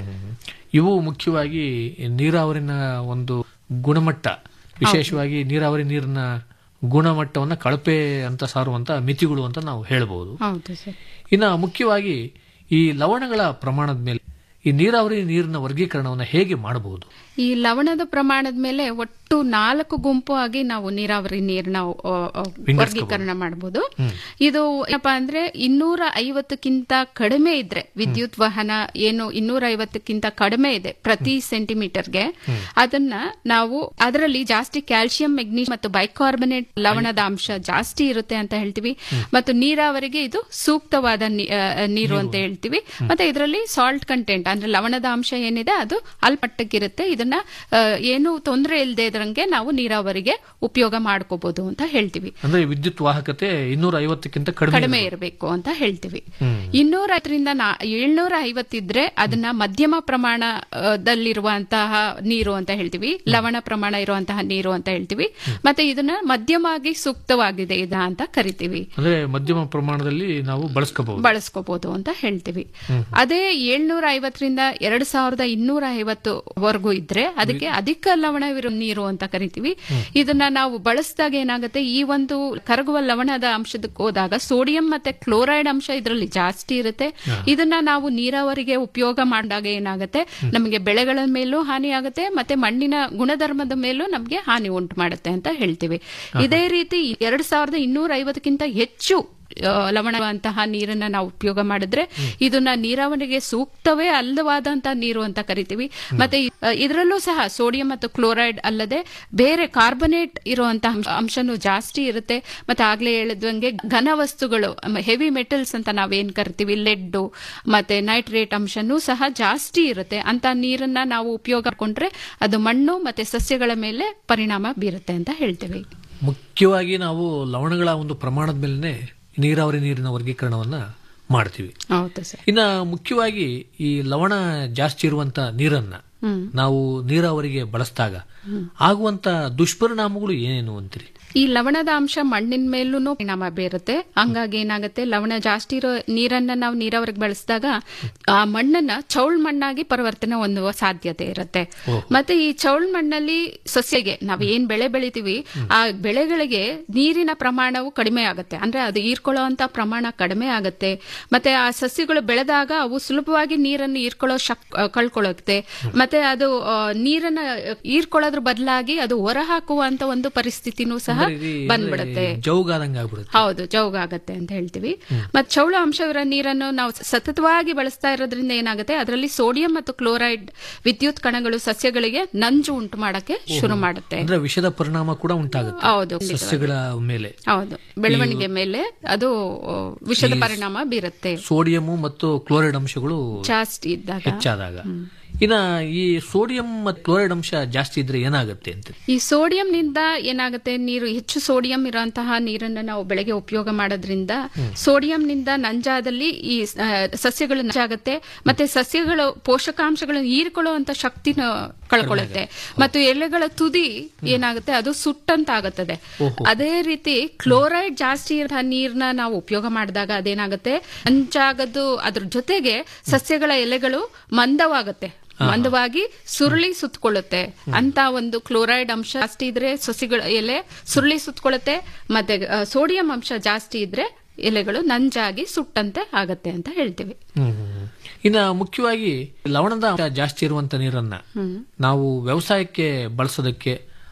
ಇವು ಮುಖ್ಯವಾಗಿ ನೀರಾವರಿನ ಒಂದು ಗುಣಮಟ್ಟ ವಿಶೇಷವಾಗಿ ನೀರಾವರಿ ನೀರಿನ ಗುಣಮಟ್ಟವನ್ನ ಕಳಪೆ ಅಂತ ಸಾರುವಂತ ಮಿತಿಗಳು ಅಂತ ನಾವು ಹೇಳಬಹುದು ಹೌದು ಸರ್ ಇನ್ನ ಮುಖ್ಯವಾಗಿ ಈ ಲವಣಗಳ ಪ್ರಮಾಣದ ಮೇಲೆ ಈ ನೀರಾವರಿ ನೀರಿನ ವರ್ಗೀಕರಣವನ್ನ ಹೇಗೆ ಮಾಡಬಹುದು ಈ ಲವಣದ ಪ್ರಮಾಣದ ಮೇಲೆ ಒಟ್ಟು ನಾಲ್ಕು ಗುಂಪು ಆಗಿ ನಾವು ನೀರಾವರಿ ನೀರನ್ನ ಅ, ಅ, ವರ್ಗೀಕರಣ ಮಾಡಬಹುದು ಇದು ಏನಪ್ಪಾ ಅಂದ್ರೆ ಇನ್ನೂರ ಐವತ್ತಕ್ಕಿಂತ ಕಡಿಮೆ ಇದ್ರೆ ವಿದ್ಯುತ್ ವಾಹನ ಏನು ಇನ್ನೂರ ಐವತ್ತಕ್ಕಿಂತ ಕಡಿಮೆ ಇದೆ ಪ್ರತಿ ಸೆಂಟಿಮೀಟರ್ಗೆ ಅದನ್ನ ನಾವು ಅದರಲ್ಲಿ ಜಾಸ್ತಿ ಕ್ಯಾಲ್ಸಿಯಂ ಮೆಗ್ನೀಷಿಯಂ ಮತ್ತು ಬೈಕಾರ್ಬನೇಟ್ ಲವಣದ ಅಂಶ ಜಾಸ್ತಿ ಇರುತ್ತೆ ಅಂತ ಹೇಳ್ತೀವಿ ಮತ್ತು ನೀರಾವರಿಗೆ ಇದು ಸೂಕ್ತವಾದ ನೀ- ಆ, ನೀರು ಅಂತ ಹೇಳ್ತೀವಿ ಮತ್ತೆ ಇದರಲ್ಲಿ ಸಾಲ್ಟ್ ಕಂಟೆಂಟ್ ಅಂದ್ರೆ ಲವಣದ ಅಂಶ ಏನಿದೆ ಅದು ಅಲ್ಪಟ್ಟಕ್ಕಿರುತ್ತೆ ಇದನ್ನ ಆ, ಏನು ತೊಂದರೆ ಇಲ್ಲದೆ ಇದ್ರಂಗೆ ನಾವು ನೀರಾವರಿಗೆ ಉಪಯೋಗ ಮಾಡ್ಕೋಬಹುದು ಅಂತ ಹೇಳ್ತೀವಿ ಅಂದ್ರೆ ವಿದ್ಯುತ್ ವಾಹಕತೆ ಇನ್ನೂರ ಐವತ್ತಕ್ಕಿಂತ ಕಡಿಮೆ ಕಡಿಮೆ ಇರಬೇಕು ಅಂತ ಹೇಳ್ತೀವಿ ಇನ್ನೂರ ಐದರಿಂದ ಏಳ್ನೂರ ಐವತ್ತಿದ್ರೆ ಅದನ್ನ ಮಧ್ಯಮ ಪ್ರಮಾಣದಲ್ಲಿರುವಂತಹ ನೀರು ಅಂತ ಹೇಳ್ತೀವಿ ಲವಣ ಪ್ರಮಾಣ ಇರುವಂತಹ ನೀರು ಅಂತ ಹೇಳ್ತೀವಿ ಮತ್ತೆ ಇದನ್ನ ಮಧ್ಯಮಾಗಿ ಸೂಕ್ತವಾಗಿದೆ ಇದ ಅಂತ ಕರಿತೀವಿ ಅಂದ್ರೆ ಮಧ್ಯಮ ಪ್ರಮಾಣದಲ್ಲಿ ನಾವು ಬಳಸ್ಕೋಬಹುದು ಬಳಸ್ಕೋಬಹುದು ಅಂತ ಹೇಳ್ತೀವಿ ಅದೇ ಏಳ್ನೂರ ಐವತ್ತರಿಂದ ಎರಡ್ ಸಾವಿರದ ಇನ್ನೂರ ಐವತ್ತು ವರೆಗೂ ಇದ್ರೆ ಅದಕ್ಕೆ ಅಧಿಕ ಲವಣವಿರೋ ನೀರು ಅಂತ ಕರಿತೀವಿ ಇದನ್ನ ನಾವು ಬಳಸಿದಾಗ ಏನಾಗುತ್ತೆ ಈ ಒಂದು ಕರಗುವ ಲವಣದ ಅಂಶದಕ್ಕೆ ಹೋದಾಗ ಸೋಡಿಯಂ ಮತ್ತೆ ಕ್ಲೋರೈಡ್ ಅಂಶ ಇದರಲ್ಲಿ ಜಾಸ್ತಿ ಇರುತ್ತೆ ಇದನ್ನ ನಾವು ನೀರಾವರಿಗೆ ಉಪಯೋಗ ಮಾಡಿದಾಗ ಏನಾಗುತ್ತೆ ನಮಗೆ ಬೆಳೆಗಳ ಮೇಲೂ ಹಾನಿ ಆಗುತ್ತೆ ಮತ್ತೆ ಮಣ್ಣಿನ ಗುಣಧರ್ಮದ ಮೇಲೂ ನಮಗೆ ಹಾನಿ ಉಂಟು ಮಾಡುತ್ತೆ ಅಂತ ಹೇಳ್ತೀವಿ ಇದೇ ರೀತಿ ಎರಡ್ ಸಾವಿರದ ಇನ್ನೂರ ಐವತ್ತಕ್ಕಿಂತ ಹೆಚ್ಚು ಆ, ಲವಣವಂತಹ ನೀರನ್ನ ನಾವು ಉಪಯೋಗ ಮಾಡಿದ್ರೆ ಇದನ್ನ ನೀರಾವರಿಗೆ ಸೂಕ್ತವೇ ಅಲ್ಲವಾದಂತಹ ನೀರು ಅಂತ ಕರಿತೀವಿ ಮತ್ತೆ ಇ- ಆ, ಇದರಲ್ಲೂ ಸಹ ಸೋಡಿಯಂ ಮತ್ತು ಕ್ಲೋರೈಡ್ ಅಲ್ಲದೆ ಬೇರೆ ಕಾರ್ಬನೇಟ್ ಇರುವಂತಹ ಅಂಶ- ಅಂಶನೂ ಜಾಸ್ತಿ ಇರುತ್ತೆ ಮತ್ತೆ ಆಗ್ಲೇ ಹೇಳಿದ್ವಂಗೆ ಘನ ವಸ್ತುಗಳು ಹೆವಿ ಮೆಟಲ್ಸ್ ಅಂತ ನಾವೇನ್ ಕರಿತೀವಿ ಲೆಡ್ ಮತ್ತೆ ನೈಟ್ರೇಟ್ ಅಂಶನೂ ಸಹ ಜಾಸ್ತಿ ಇರುತ್ತೆ ಅಂತ ನೀರನ್ನ ನಾವು ಉಪಯೋಗ ಮಾಡ್ಕೊಂಡ್ರೆ ಅದು ಮಣ್ಣು ಮತ್ತೆ ಸಸ್ಯಗಳ ಮೇಲೆ ಪರಿಣಾಮ ಬೀರುತ್ತೆ ಅಂತ ಹೇಳ್ತೇವೆ ಮುಖ್ಯವಾಗಿ ನಾವು ಲವಣಗಳ ಒಂದು ಪ್ರಮಾಣದ ಮೇಲೆ ನೀರಾವರಿ ನೀರಿನ ವರ್ಗೀಕರಣವನ್ನ ಮಾಡ್ತೀವಿ ಹೌದು ಸರ್ ಇನ್ನ ಮುಖ್ಯವಾಗಿ ಈ ಲವಣ ಜಾಸ್ತಿ ಇರುವಂತ ನೀರನ್ನ ಹ್ಮ್ ನಾವು ನೀರಾವರಿಗೆ ಬಳಸಿದಾಗ ಆಗುವಂತ ದುಷ್ಪರಿಣಾಮಗಳು ಏನೇನು ಅಂತೀರಿ ಈ ಲವಣದ ಅಂಶ ಮಣ್ಣಿನ ಮೇಲೂ ಪರಿಣಾಮ ಬೀರುತ್ತೆ ಹಂಗಾಗಿ ಏನಾಗುತ್ತೆ ಲವಣ ಜಾಸ್ತಿ ಇರೋ ನೀರನ್ನ ನಾವು ನೀರಾವರಿಗೆ ಬಳಸಿದಾಗ ಆ ಮಣ್ಣನ್ನ ಚೌಳ್ ಮಣ್ಣಾಗಿ ಪರಿವರ್ತನೆ ಹೊಂದುವ ಸಾಧ್ಯತೆ ಇರುತ್ತೆ ಮತ್ತೆ ಈ ಚೌಳ್ ಮಣ್ಣಲ್ಲಿ ಸಸ್ಯಗೆ ನಾವು ಏನ್ ಬೆಳೆ ಬೆಳಿತೀವಿ ಆ ಬೆಳೆಗಳಿಗೆ ನೀರಿನ ಪ್ರಮಾಣವು ಕಡಿಮೆ ಆಗುತ್ತೆ ಅಂದ್ರೆ ಅದು ಹೀರ್ಕೊಳ್ಳುವಂತ ಪ್ರಮಾಣ ಕಡಿಮೆ ಆಗುತ್ತೆ ಮತ್ತೆ ಆ ಸಸ್ಯಗಳು ಬೆಳೆದಾಗ ಅವು ಸುಲಭವಾಗಿ ನೀರನ್ನು ಹೀರ್ಕೊಳ್ಳೋ ಶಕ್ ಕಳ್ಕೊಳ್ಳುತ್ತೆ ಮತ್ತೆ ಅದು ಆ, ನೀರನ್ನ ಹೀರ್ಕೊಳ್ಳೋದ್ರ ಬದಲಾಗಿ ಅದು ಹೊರ ಹಾಕುವಂತ ಒಂದು ಪರಿಸ್ಥಿತಿನೂ ಸಹ ಅಂದ್ರೆ ಇದು ಬಂದ್ಬಿಡುತ್ತೆ ಜೌಗಾದಂಗ ಆಗ್ಬಿಡುತ್ತೆ ಹೌದು ಜೌಗಾಗತ್ತೆ ಅಂತ ಹೇಳ್ತೀವಿ ಮತ್ತೆ ಚೌಳ ಅಂಶವಿರೋ ನೀರನ್ನು ನಾವು ಸತತವಾಗಿ ಬಳಸ್ತಾ ಇರೋದ್ರಿಂದ ಏನಾಗುತ್ತೆ ಅದರಲ್ಲಿ ಸೋಡಿಯಂ ಮತ್ತು ಕ್ಲೋರೈಡ್ ವಿದ್ಯುತ್ ಕಣಗಳು ಸಸ್ಯಗಳಿಗೆ ನಂಜು ಉಂಟು ಮಾಡಕ್ಕೆ ಶುರು ಮಾಡುತ್ತೆ ಅಂದ್ರೆ ವಿಷದ ಪರಿಣಾಮ ಕೂಡ ಉಂಟಾಗುತ್ತೆ ಹೌದು ಸಸ್ಯಗಳ ಮೇಲೆ ಹೌದು ಬೆಳವಣಿಗೆ ಮೇಲೆ ಅದು ಆ, ವಿಷದ ಪರಿಣಾಮ ಬೀರುತ್ತೆ ಸೋಡಿಯಂ ಮತ್ತು ಕ್ಲೋರೈಡ್ ಅಂಶಗಳು ಜಾಸ್ತಿ ಇದ್ದಾಗ ಹೆಚ್ಚಾದಾಗ ಇನ್ನ ಈ ಸೋಡಿಯಂ ಮತ್ತು ಕ್ಲೋರೈಡ್ ಅಂಶ ಜಾಸ್ತಿ ಇದ್ರೆ ಏನಾಗುತ್ತೆ ಅಂತ ಈ ಸೋಡಿಯಂನಿಂದ ಏನಾಗುತ್ತೆ ನೀರು ಹೆಚ್ಚು ಸೋಡಿಯಂ ಇರುವಂತಹ ನೀರನ್ನು ನಾವು ಬೆಳೆಗೆ ಉಪಯೋಗ ಮಾಡೋದ್ರಿಂದ ಸೋಡಿಯಂನಿಂದ ನಂಜಾದಲ್ಲಿ ಈ ಆ, ಸಸ್ಯಗಳು ನಂಜಾಗುತ್ತೆ ಮತ್ತೆ ಸಸ್ಯಗಳು ಪೋಷಕಾಂಶಗಳನ್ನು ಹೀರಿಕೊಳ್ಳುವಂತ ಶಕ್ತಿನ ಕಳ್ಕೊಳ್ಳುತ್ತೆ ಮತ್ತು ಎಲೆಗಳ ತುದಿ ಏನಾಗುತ್ತೆ ಅದು ಸುಟ್ಟಂತಾಗುತ್ತದೆ ಅದೇ ರೀತಿ ಕ್ಲೋರೈಡ್ ಜಾಸ್ತಿ ಇರೋ ನೀರ್ನ ನಾವು ಉಪಯೋಗ ಮಾಡಿದಾಗ ಅದೇನಾಗುತ್ತೆ ನಂಜಾಗದು ಅದ್ರ ಜೊತೆಗೆ ಸಸ್ಯಗಳ ಎಲೆಗಳು ಮಂದವಾಗುತ್ತೆ ಮಂದವಾಗಿ ಸುರುಳಿ ಸುತ್ತಕೊಳ್ಳುತ್ತೆ ಅಂತ ಒಂದು ಕ್ಲೋರೈಡ್ ಅಂಶ ಜಾಸ್ತಿ ಇದ್ರೆ ಸಸಿಗಳ ಎಲೆ ಸುರುಳಿ ಸುತ್ತಕೊಳ್ಳುತ್ತೆ ಮತ್ತೆ ಆ, ಸೋಡಿಯಂ ಅಂಶ ಜಾಸ್ತಿ ಇದ್ರೆ ಎಲೆಗಳು ನಂಜಾಗಿ ಸುಟ್ಟಂತೆ ಆಗತ್ತೆ ಅಂತ ಹೇಳ್ತೀವಿ ಹ್ಮ್, ಹ್ಮ್, ಹ್ಮ್. ಇನ್ನ ಮುಖ್ಯವಾಗಿ ಲವಣದ ಅಂಶ ಜಾಸ್ತಿ ಇರುವಂತ ನೀರನ್ನ ಹ್ಮ್ ನಾವು ವ್ಯವಸಾಯಕ್ಕೆ ಬಳಸೋದಕ್ಕೆ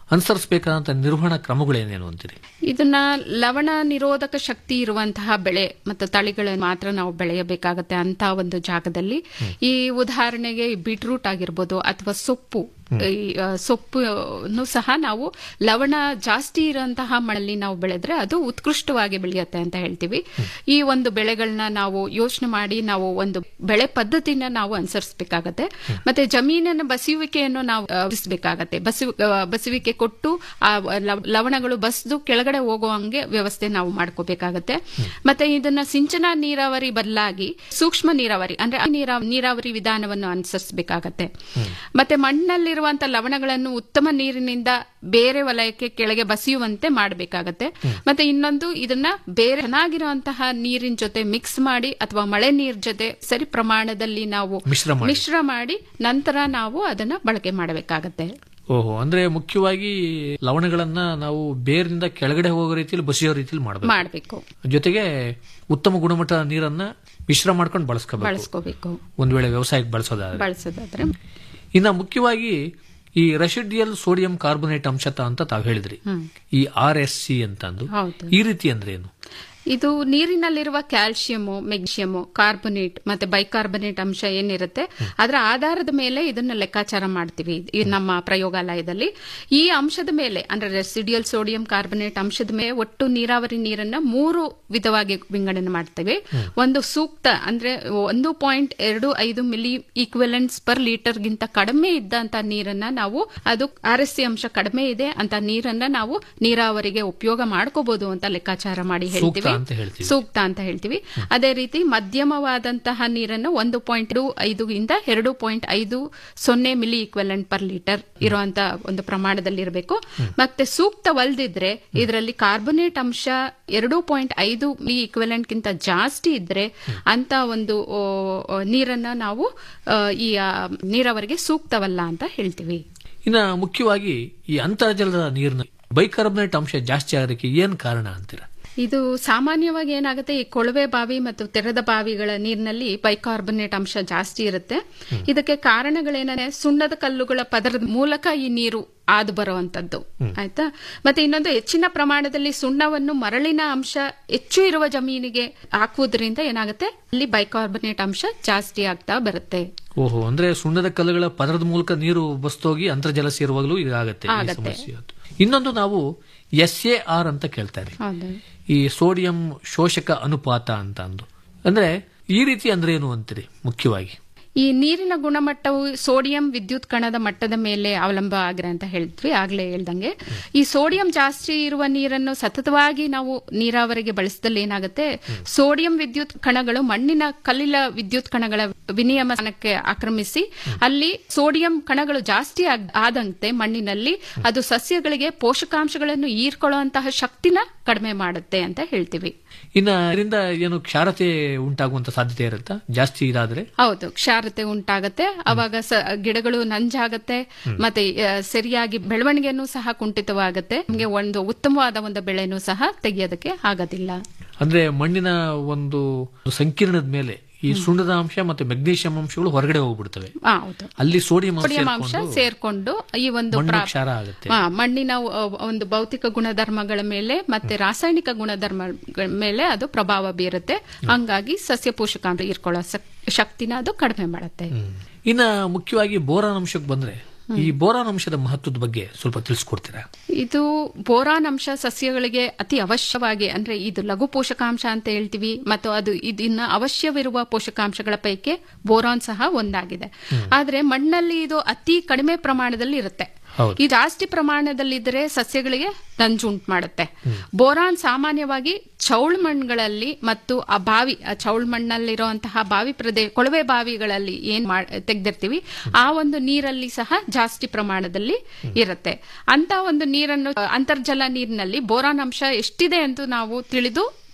ಅನುಸರಿಸಬೇಕಾದಂತ ನಿರ್ವಹಣಾ ಕ್ರಮಗಳೇನೇನು ಅಂತೀರಿ ಇದನ್ನ ಲವಣ ನಿರೋಧಕ ಶಕ್ತಿ ಇರುವಂತಹ ಬೆಳೆ ಮತ್ತು ತಳಿಗಳನ್ನು ಮಾತ್ರ ನಾವು ಬೆಳೆಯಬೇಕಾಗತ್ತೆ ಅಂತ ಒಂದು ಜಾಗದಲ್ಲಿ ಈ ಉದಾಹರಣೆಗೆ ಬೀಟ್ರೂಟ್ ಆಗಿರ್ಬೋದು ಅಥವಾ ಸೊಪ್ಪು ಈ ಆ, ಸೊಪ್ಪನ್ನು ಸಹ ನಾವು ಲವಣ ಜಾಸ್ತಿ ಇರುವಂತಹ ಮಣ್ಣಲ್ಲಿ ನಾವು ಬೆಳೆದ್ರೆ ಅದು ಉತ್ಕೃಷ್ಟವಾಗಿ ಬೆಳೆಯುತ್ತೆ ಅಂತ ಹೇಳ್ತೀವಿ ಈ ಒಂದು ಬೆಳೆಗಳನ್ನ ನಾವು ಯೋಚನೆ ಮಾಡಿ ನಾವು ಒಂದು ಬೆಳೆ ಪದ್ಧತಿನ ನಾವು ಅನುಸರಿಸಬೇಕಾಗತ್ತೆ ಮತ್ತೆ ಜಮೀನಿನ ಬಸಿಯುವಿಕೆಯನ್ನು ನಾವು ಆ, ಬಸಿಬೇಕಾಗತ್ತೆ ಬಸಿ ಆ, ಬಸುವಿಕೆ ಕೊಟ್ಟು ಆ ಲವ- ಲವಣಗಳು ಬಸ್ದು ಕೆಳಗಡೆ ಹೋಗೋ ಹಂಗೆ ವ್ಯವಸ್ಥೆ ನಾವು ಮಾಡ್ಕೋಬೇಕಾಗತ್ತೆ ಮತ್ತೆ ಇದನ್ನ ಸಿಂಚನ ನೀರಾವರಿ ಬದಲಾಗಿ ಸೂಕ್ಷ್ಮ ನೀರಾವರಿ ಅಂದ್ರೆ ಆ ನೀರಾ- ನೀರಾವರಿ ವಿಧಾನವನ್ನು ಅನುಸರಿಸಬೇಕಾಗತ್ತೆ ಮತ್ತೆ ಮಣ್ಣಲ್ಲಿರುವಂತ ಲವಣಗಳನ್ನು ಉತ್ತಮ ನೀರಿನಿಂದ ಬೇರೆ ವಲಯಕ್ಕೆ ಕೆಳಗೆ ಬಸಿಯುವಂತೆ ಮಾಡಬೇಕಾಗತ್ತೆ ಮತ್ತೆ ಇನ್ನೊಂದು ಇದನ್ನ ಬೇರೆ ಚೆನ್ನಾಗಿರುವಂತಹ ನೀರಿನ ಜೊತೆ ಮಿಕ್ಸ್ ಮಾಡಿ ಅಥವಾ ಮಳೆ ನೀರ್ ಜೊತೆ ಸರಿ ಪ್ರಮಾಣದಲ್ಲಿ ನಾವು ಮಿಶ್ರ ಮಾಡಿ. ಮಿಶ್ರ ಮಾಡಿ ನಂತರ ನಾವು ಅದನ್ನ ಬಳಕೆ ಮಾಡಬೇಕಾಗತ್ತೆ ಓಹೋ ಅಂದ್ರೆ ಮುಖ್ಯವಾಗಿ ಲವಣಗಳನ್ನ ನಾವು ಬೇರಿನಿಂದ ಕೆಳಗಡೆ ಹೋಗೋ ರೀತಿಯಲ್ಲಿ ಬಸಿಯೋ ರೀತಿಯಲ್ಲಿ ಮಾಡಬೇಕು ಮಾಡಬೇಕು ಜೊತೆಗೆ ಉತ್ತಮ ಗುಣಮಟ್ಟದ ನೀರನ್ನ ಮಿಶ್ರ ಮಾಡ್ಕೊಂಡು ಬಳಸ್ಕೋಬೇಕು ಬಳಸ್ಕೋಬೇಕು ಒಂದ್ ವೇಳೆ ವ್ಯವಸಾಯಕ್ಕೆ ಬಳಸೋದಾದ್ರೆ ಬಳಸೋದಾದ್ರೆ ಇನ್ನ ಮುಖ್ಯವಾಗಿ ಈ ರೆಸಿಡಿಯಲ್ ಸೋಡಿಯಂ ಕಾರ್ಬೋನೇಟ್ ಅಂಶತ ಅಂತ ತಾವು ಹೇಳಿದ್ರಿ ಹ್ಮ್. ಈ ಆರ್ ಎಸ್ ಸಿ ಅಂತಂದು ಹೌದು. ಈ ರೀತಿ ಅಂದ್ರೆ ಏನು ಇದು ನೀರಿನಲ್ಲಿರುವ ಕ್ಯಾಲ್ಸಿಯಂ ಮೆಗ್ನೀಷಿಯಂ ಕಾರ್ಬೊನೇಟ್ ಮತ್ತೆ ಬೈಕಾರ್ಬನೇಟ್ ಅಂಶ ಏನಿರುತ್ತೆ ಅದರ ಆಧಾರದ ಮೇಲೆ ಇದನ್ನ ಲೆಕ್ಕಾಚಾರ ಮಾಡ್ತೀವಿ ಈ ನಮ್ಮ ಪ್ರಯೋಗಾಲಯದಲ್ಲಿ ಈ ಅಂಶದ ಮೇಲೆ ಅಂದ್ರೆ ರೆಸಿಡಿಯಲ್ ಸೋಡಿಯಂ ಕಾರ್ಬನೇಟ್ ಅಂಶದ ಮೇಲೆ ಒಟ್ಟು ನೀರಾವರಿ ನೀರನ್ನ ಮೂರು ವಿಧವಾಗಿ ವಿಂಗಡಣೆ ಮಾಡ್ತೇವೆ ಒಂದು ಸೂಕ್ತ ಅಂದ್ರೆ ಒಂದು ಪಾಯಿಂಟ್ ಎರಡು ಐದು ಮಿಲಿ ಈಕ್ವಲೆಂಟ್ಸ್ ಪರ್ ಲೀಟರ್ ಗಿಂತ ಕಡಿಮೆ ಇದ್ದಂತ ನೀರನ್ನ ನಾವು ಅದು ಆರ್ ಎಸ್ ಸಿ ಅಂಶ ಕಡಿಮೆ ಇದೆ ಅಂತ ನೀರನ್ನ ನಾವು ನೀರಾವರಿಗೆ ಉಪಯೋಗ ಮಾಡ್ಕೋಬಹುದು ಅಂತ ಲೆಕ್ಕಾಚಾರ ಮಾಡಿ ಸೂಕ್ತ ಹೇಳ್ತೀವಿ ಅಂತ ಹೇಳ್ತೀವಿ. ಸೂಕ್ತ ಅಂತ ಹೇಳ್ತೀವಿ ಅದೇ ರೀತಿ ಮಧ್ಯಮವಾದಂತಹ ನೀರನ್ನು ಒಂದು ಪಾಯಿಂಟ್ ಐದು ಇಂದ ಎರಡು ಪಾಯಿಂಟ್ ಐದು ಸೊನ್ನೆ ಮಿಲಿ ಈಕ್ವಲೆಂಟ್ ಪರ್ ಲೀಟರ್ ಇರುವಂತ ಒಂದು ಪ್ರಮಾಣದಲ್ಲಿ ಇರಬೇಕು ಮತ್ತೆ ಸೂಕ್ತವಲ್ದಿದ್ರೆ ಇದರಲ್ಲಿ ಕಾರ್ಬೊನೇಟ್ ಅಂಶ ಎರಡು ಪಾಯಿಂಟ್ ಐದು ಮಿಲಿ ಈಕ್ವಲೆಂಟ್ ಗಿಂತ ಜಾಸ್ತಿ ಇದ್ರೆ ಅಂತ ಒಂದು ಓ, ಓ, ನೀರನ್ನ ನಾವು ಆ, ಈ ಆ, ನೀರಾವರಿಗೆ ಸೂಕ್ತವಲ್ಲ ಅಂತ ಹೇಳ್ತೀವಿ ಇನ್ನ ಮುಖ್ಯವಾಗಿ ಈ ಅಂತರ್ಜಲದ ನೀರಿನ ಬೈಕಾರ್ಬನೇಟ್ ಅಂಶ ಜಾಸ್ತಿ ಆಗೋದಕ್ಕೆ ಏನ್ ಕಾರಣ ಅಂತೀರಾ ಇದು ಸಾಮಾನ್ಯವಾಗಿ ಏನಾಗುತ್ತೆ ಈ ಕೊಳವೆ ಬಾವಿ ಮತ್ತು ತೆರೆದ ಬಾವಿಗಳ ನೀರಿನಲ್ಲಿ ಬೈಕಾರ್ಬನೇಟ್ ಅಂಶ ಜಾಸ್ತಿ ಇರುತ್ತೆ ಇದಕ್ಕೆ ಕಾರಣಗಳೇನಂದ್ರೆ ಸುಣ್ಣದ ಕಲ್ಲುಗಳ ಪದರದ ಮೂಲಕ ಈ ನೀರು ಆದು ಬರುವಂತದ್ದು ಆಯ್ತಾ ಮತ್ತೆ ಇನ್ನೊಂದು ಹೆಚ್ಚಿನ ಪ್ರಮಾಣದಲ್ಲಿ ಸುಣ್ಣವನ್ನು ಮರಳಿನ ಅಂಶ ಹೆಚ್ಚು ಇರುವ ಜಮೀನಿಗೆ ಹಾಕುವುದರಿಂದ ಏನಾಗುತ್ತೆ ಅಲ್ಲಿ ಬೈಕಾರ್ಬನೇಟ್ ಅಂಶ ಜಾಸ್ತಿ ಆಗ್ತಾ ಬರುತ್ತೆ ಓಹೋ ಅಂದ್ರೆ ಸುಣ್ಣದ ಕಲ್ಲುಗಳ ಪದರದ ಮೂಲಕ ನೀರು ಬಸ್ತೋಗಿ ಅಂತರ್ಜಲ ಸೇರುವಾಗಲೂ ಇದಾಗತ್ತೆ ಈ ಆಗತ್ತೆ. ಸಮಸ್ಯೆ ಅದು. ಇನ್ನೊಂದು ನಾವು ಎಸ್ ಎ ಆರ್ ಅಂತ ಕೇಳ್ತಾರೆ ಹೌದು ಈ ಸೋಡಿಯಂ ಶೋಷಕ ಅನುಪಾತ ಅಂತ ಅಂದು ಅಂದ್ರೆ ಈ ರೀತಿ ಅಂದ್ರೆ ಏನು ಅಂತೀರಿ ಮುಖ್ಯವಾಗಿ ಈ ನೀರಿನ ಗುಣಮಟ್ಟವು ಸೋಡಿಯಂ ವಿದ್ಯುತ್ ಕಣದ ಮಟ್ಟದ ಮೇಲೆ ಅವಲಂಬ ಆಗಿರ ಅಂತ ಹೇಳಿದ್ವಿ ಆಗ್ಲೇ ಹೇಳ್ದಂಗೆ ಈ ಸೋಡಿಯಂ ಜಾಸ್ತಿ ಇರುವ ನೀರನ್ನು ಸತತವಾಗಿ ನಾವು ನೀರಾವರಿಗೆ ಬಳಸಿದಲ್ಲಿ ಏನಾಗುತ್ತೆ ಸೋಡಿಯಂ ವಿದ್ಯುತ್ ಕಣಗಳು ಮಣ್ಣಿನ ಕಲ್ಲಿಲ ವಿದ್ಯುತ್ ಕಣಗಳ ವಿನಿಯಮನಕ್ಕೆ ಆಕ್ರಮಿಸಿ ಅಲ್ಲಿ ಸೋಡಿಯಂ ಕಣಗಳು ಜಾಸ್ತಿ ಆಗ್- ಆದಂತೆ ಮಣ್ಣಿನಲ್ಲಿ ಅದು ಸಸ್ಯಗಳಿಗೆ ಪೋಷಕಾಂಶಗಳನ್ನು ಹೀರ್ಕೊಳ್ಳುವಂತಹ ಶಕ್ತಿನ ಕಡಿಮೆ ಮಾಡುತ್ತೆ ಅಂತ ಹೇಳ್ತೀವಿ ಇನ್ನ ಇದರಿಂದ ಏನು ಕ್ಷಾರತೆ ಉಂಟಾಗುವಂತ ಸಾಧ್ಯತೆ ಇರುತ್ತಾ ಜಾಸ್ತಿ ಇದಾದ್ರೆ ಹೌದು ಕ್ಷಾರತೆ ಉಂಟಾಗತ್ತೆ ಅವಾಗ ಸ- ಗಿಡಗಳು ನಂಜಾಗತ್ತೆ ಮತ್ತೆ ಆ, ಸರಿಯಾಗಿ ಬೆಳವಣಿಗೆನೂ ಸಹ ಕುಂಠಿತವಾಗತ್ತೆ ನಮಗೆ ಒಂದು ಉತ್ತಮವಾದ ಒಂದು ಬೆಳೆನೂ ಸಹ ತೆಗೆಯೋದಕ್ಕೆ ಆಗೋದಿಲ್ಲ ಅಂದ್ರೆ ಮಣ್ಣಿನ ಒಂದು ಸಂಕೀರ್ಣದ ಮೇಲೆ ಈ ಸುಣ್ಣದ ಅಂಶ ಮತ್ತೆ ಮೆಗ್ನೀಷಿಯಂ ಅಂಶಗಳು ಹೊರಗಡೆ ಹೋಗ್ಬಿಡ್ತವೆ ಆ, ಹೌದು ಅಲ್ಲಿ ಸೋಡಿಯಂ ಅಂಶ ಸೋಡಿಯಂ ಅಂಶ ಸೇರ್ಕೊಂಡು ಸೇರ್ಕೊಂಡು ಈ ಒಂದು ಮಣ್ಣು ಪ್ರಾ- ಕ್ಷಾರ ಆಗುತ್ತೆ ಆ, ಮಣ್ಣಿನ ಆ, ಒಂದು ಭೌತಿಕ ಗುಣಧರ್ಮಗಳ ಮೇಲೆ ಮತ್ತೆ ರಾಸಾಯನಿಕ ಗುಣಧರ್ಮಗಳ ಮೇಲೆ ಅದು ಪ್ರಭಾವ ಬೀರುತ್ತೆ ಹಂಗಾಗಿ ಸಸ್ಯ ಪೋಷಕಾಂಶ ಇರ್ಕೊಳ್ಳೋ ಶಕ್- ಶಕ್ತಿನ ಅದು ಕಡಿಮೆ ಮಾಡುತ್ತೆ ಇನ್ನ ಮುಖ್ಯವಾಗಿ ಬೋರಾನ್ ಅಂಶಕ್ಕೆ ಬಂದ್ರೆ ಈ ಬೋರಾನ್ ಅಂಶದ ಮಹತ್ವದ ಬಗ್ಗೆ ಸ್ವಲ್ಪ ತಿಳಿಸ್ಕೊಡ್ತೀರಾ ಇದು ಬೋರಾನ್ ಅಂಶ ಸಸ್ಯಗಳಿಗೆ ಅತಿ ಅವಶ್ಯವಾಗಿ ಅಂದ್ರೆ ಇದು ಲಘು ಪೋಷಕಾಂಶ ಅಂತ ಹೇಳ್ತೀವಿ ಮತ್ತು ಅದು ಇದನ್ನ ಅವಶ್ಯವಿರುವ ಪೋಷಕಾಂಶಗಳ ಪೈಕಿ ಬೋರಾನ್ ಸಹ ಒಂದಾಗಿದೆ ಆದ್ರೆ ಮಣ್ಣಲ್ಲಿ ಇದು ಅತಿ ಕಡಿಮೆ ಪ್ರಮಾಣದಲ್ಲಿ ಇರುತ್ತೆ ಹೌದು. ಈ ಜಾಸ್ತಿ ಪ್ರಮಾಣದಲ್ಲಿದ್ದರೆ ಸಸ್ಯಗಳಿಗೆ ನಂಜುಂಟು ಮಾಡುತ್ತೆ ಬೋರಾನ್ ಸಾಮಾನ್ಯವಾಗಿ ಚೌಳ್ ಮಣ್ಣುಗಳಲ್ಲಿ ಮತ್ತು ಆ ಬಾವಿ ಆ ಚೌಳ್ ಮಣ್ಣಲ್ಲಿರುವಂತಹ ಬಾವಿ ಪ್ರದೇಶ ಕೊಳವೆ ಬಾವಿಗಳಲ್ಲಿ ಏನ್ ಮಾಡ್- ತೆಗ್ದಿರ್ತೀವಿ ಆ ಒಂದು ನೀರಲ್ಲಿ ಸಹ ಜಾಸ್ತಿ ಪ್ರಮಾಣದಲ್ಲಿ ಇರುತ್ತೆ ಅಂತ ಒಂದು ನೀರನ್ನು ಅ, ಅಂತರ್ಜಲ ನೀರಿನಲ್ಲಿ ಬೋರಾನ್ ಅಂಶ ಎಷ್ಟಿದೆ ಎಂದು ನಾವು ತಿಳಿದು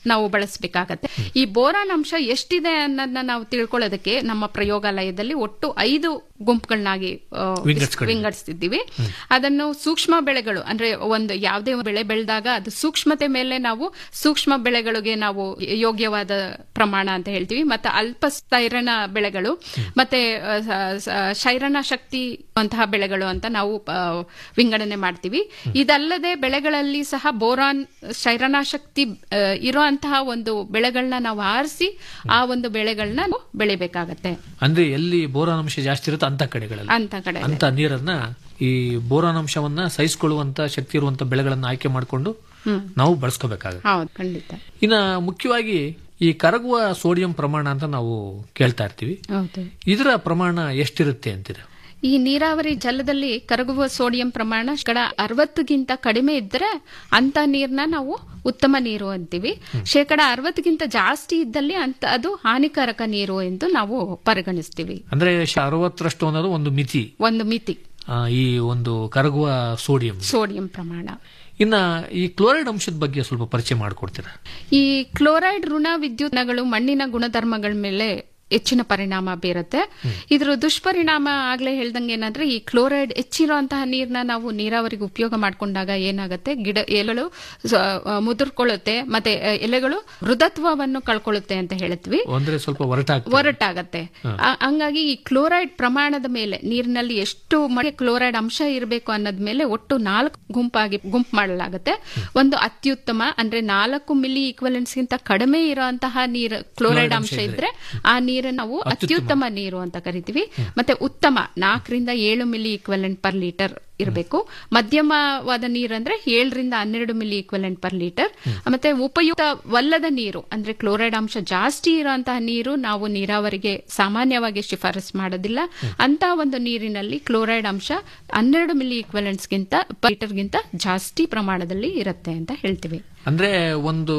ನಾವು ಬಳಸಬೇಕಾಗತ್ತೆ ಈ ಬೋರಾನ್ ಅಂಶ ಎಷ್ಟಿದೆ ಅನ್ನೋದನ್ನ ನಾವು ತಿಳ್ಕೊಳ್ಳೋದಕ್ಕೆ ನಮ್ಮ ಪ್ರಯೋಗಾಲಯದಲ್ಲಿ ಒಟ್ಟು ಐದು ಗುಂಪುಗಳನ್ನಾಗಿ ಆ, ವಿಂಗಡಿಸ್ಕೊಂಡಿದ್ದೀವಿ. ವಿಂಗಡಿಸ್ತಿದ್ದೀವಿ ಅದನ್ನು ಸೂಕ್ಷ್ಮ ಬೆಳೆಗಳು ಅಂದ್ರೆ ಒಂದು ಯಾವುದೇ ಬೆಳೆ ಬೆಳೆದಾಗ ಅದು ಸೂಕ್ಷ್ಮತೆ ಮೇಲೆ ನಾವು ಸೂಕ್ಷ್ಮ ಬೆಳೆಗಳಿಗೆ ನಾವು ಯೋಗ್ಯವಾದ ಪ್ರಮಾಣ ಅಂತ ಹೇಳ್ತೀವಿ ಮತ್ತೆ ಅಲ್ಪ ಸ್ಥೈರಣ ಬೆಳೆಗಳು ಮತ್ತೆ ಆ, ಸ- ಸ- ಶೈರಣ ಶಕ್ತಿ ಅಂತಹ ಬೆಳೆಗಳು ಅಂತ ನಾವು ಆ, ವಿಂಗಡಣೆ ಮಾಡ್ತೀವಿ ಇದಲ್ಲದೆ ಬೆಳೆಗಳಲ್ಲಿ ಸಹ ಬೋರಾನ್ ಶೈರಣ ಶಕ್ತಿ ಇರುವಂತಹ ಒಂದು ಬೆಳೆಗಳನ್ನ ನಾವು ಆರಿಸಿ ಆ ಒಂದು ಬೆಳೆಗಳನ್ನ ನಾವು ಬೆಳಿಬೇಕಾಗತ್ತೆ ಅಂದ್ರೆ ಎಲ್ಲಿ ಬೋರಾನ್ ಅಂಶ ಜಾಸ್ತಿ ಇರುತ್ತೋ ಅಂತ ಕಡೆಗಳಲ್ಲಿ ಅಂತ ಕಡೆ ಅಂತ ನೀರನ್ನ ಈ ಬೋರಾನ್ ಅಂಶವನ್ನ ಸಹಿಸಿಕೊಳ್ಳುವಂತ ಶಕ್ತಿ ಇರುವಂತ ಬೆಳೆಗಳನ್ನ ಆಯ್ಕೆ ಮಾಡಿಕೊಂಡು ಹ್ಮ್ ನಾವು ಬಳಸ್ಕೋಬೇಕಾಗುತ್ತೆ ಹೌದು ಖಂಡಿತ ಇನ್ನ ಮುಖ್ಯವಾಗಿ ಈ ಕರಗುವ ಸೋಡಿಯಂ ಪ್ರಮಾಣ ಅಂತ ನಾವು ಕೇಳ್ತಾ ಇರ್ತೀವಿ ಹೌದು ಇದರ ಪ್ರಮಾಣ ಎಷ್ಟಿರುತ್ತೆ ಅಂತೀರ ಈ ನೀರಾವರಿ ಜಲದಲ್ಲಿ ಕರಗುವ ಸೋಡಿಯಂ ಪ್ರಮಾಣ ಶೇಕಡ ಅರವತ್ತಕ್ಕಿಂತ ಕಡಿಮೆ ಇದ್ದರೆ ಅಂತ ನೀರ್ನ ನಾವು ಉತ್ತಮ ನೀರು ಅಂತೀವಿ ಶೇಕಡ ಅರವತ್ತಕ್ಕಿಂತ ಜಾಸ್ತಿ ಇದ್ದಲ್ಲಿ ಅಂತ ಅದು ಹಾನಿಕಾರಕ ನೀರು ಎಂದು ನಾವು ಪರಿಗಣಿಸ್ತೀವಿ ಅಂದ್ರೆ ಶ- ಅರವತ್ತರಷ್ಟು ಅನ್ನೋದು ಒಂದು ಮಿತಿ ಒಂದು ಮಿತಿ ಆ, ಈ ಒಂದು ಕರಗುವ ಸೋಡಿಯಂ ಸೋಡಿಯಂ ಪ್ರಮಾಣ ಇನ್ನ ಈ ಕ್ಲೋರೈಡ್ ಅಂಶದ ಬಗ್ಗೆ ಸ್ವಲ್ಪ ಪರಿಚಯ ಮಾಡಿಕೊಡ್ತೀರಾ ಈ ಕ್ಲೋರೈಡ್ ಋಣ ವಿದ್ಯುತ್ಗಳು ಮಣ್ಣಿನ ಗುಣಧರ್ಮಗಳ ಮೇಲೆ ಹೆಚ್ಚಿನ ಪರಿಣಾಮ ಬೀರುತ್ತೆ ಇದ್ರ ದುಷ್ಪರಿಣಾಮ ಆಗ್ಲೇ ಹೇಳ್ದಂಗೆ ಏನಂದ್ರೆ ಈ ಕ್ಲೋರೈಡ್ ಹೆಚ್ಚಿರುವಂತಹ ನೀರ್ನ ನಾವು ನೀರಾವರಿಗೆ ಉಪಯೋಗ ಮಾಡ್ಕೊಂಡಾಗ ಏನಾಗುತ್ತೆ ಗಿಡ ಎಲೆಗಳು ಸ- ಆ, ಮುದುರ್ಕೊಳ್ಳುತ್ತೆ ಮತ್ತೆ ಆ, ಎಲೆಗಳು ಮೃದತ್ವವನ್ನು ಕಳ್ಕೊಳ್ಳುತ್ತೆ ಅಂತ ಹೇಳ್ತೀವಿ ಅಂದ್ರೆ ಸ್ವಲ್ಪ ಒರಟಾಗ್ತದೆ ಒರಟಾಗತ್ತೆ ಹಾ. ಆ- ಹಂಗಾಗಿ ಈ ಕ್ಲೋರೈಡ್ ಪ್ರಮಾಣದ ಮೇಲೆ ನೀರಿನಲ್ಲಿ ಎಷ್ಟು ಮಳೆ ಕ್ಲೋರೈಡ್ ಅಂಶ ಇರಬೇಕು ಅನ್ನೋದ್ ಮೇಲೆ ಒಟ್ಟು ನಾಲ್ಕು ಗುಂಪಾಗಿ ಗುಂಪು ಮಾಡಲಾಗುತ್ತೆ ಒಂದು ಅತ್ಯುತ್ತಮ ಅಂದ್ರೆ ನಾಲ್ಕು ಮಿಲಿ ಈಕ್ವಲೆನ್ಸ್ ಗಿಂತ ಕಡಿಮೆ ಇರುವಂತಹ ನೀರು ಕ್ಲೋರೈಡ್ ಅಂಶ ಇದ್ರೆ ಆ ನೀರನ್ನು ನಾವು ಅತ್ಯುತ್ತಮ ನೀರು ಅಂತ ಕರಿತೀವಿ ಮತ್ತೆ ಉತ್ತಮ ನಾಲ್ಕರಿಂದ ಏಳು ಮಿಲಿ ಈಕ್ವಲೆಂಟ್ ಪರ್ ಲೀಟರ್ ಇರಬೇಕು ಮಧ್ಯಮವಾದ ನೀರು ಅಂದ್ರೆ ಏಳರಿಂದ ಹನ್ನೆರಡು ಮಿಲಿ ಈಕ್ವಲೆಂಟ್ ಪರ್ ಲೀಟರ್ ಮತ್ತೆ ಉಪಯುಕ್ತವಲ್ಲದ ನೀರು ಅಂದ್ರೆ ಕ್ಲೋರೈಡ್ ಅಂಶ ಜಾಸ್ತಿ ಇರುವಂತಹ ನೀರು ನಾವು ನೀರಾವರಿಗೆ ಸಾಮಾನ್ಯವಾಗಿ ಶಿಫಾರಸ್ ಮಾಡೋದಿಲ್ಲ ಅಂತ ಒಂದು ನೀರಿನಲ್ಲಿ ಕ್ಲೋರೈಡ್ ಅಂಶ ಹನ್ನೆರಡು ಮಿಲಿ ಈಕ್ವಲೆಂಟ್ಸ್ಗಿಂತ ಲೀಟರ್ಗಿಂತ ಜಾಸ್ತಿ ಪ್ರಮಾಣದಲ್ಲಿ ಇರುತ್ತೆ ಅಂತ ಹೇಳ್ತೀವಿ ಅಂದ್ರೆ ಒಂದು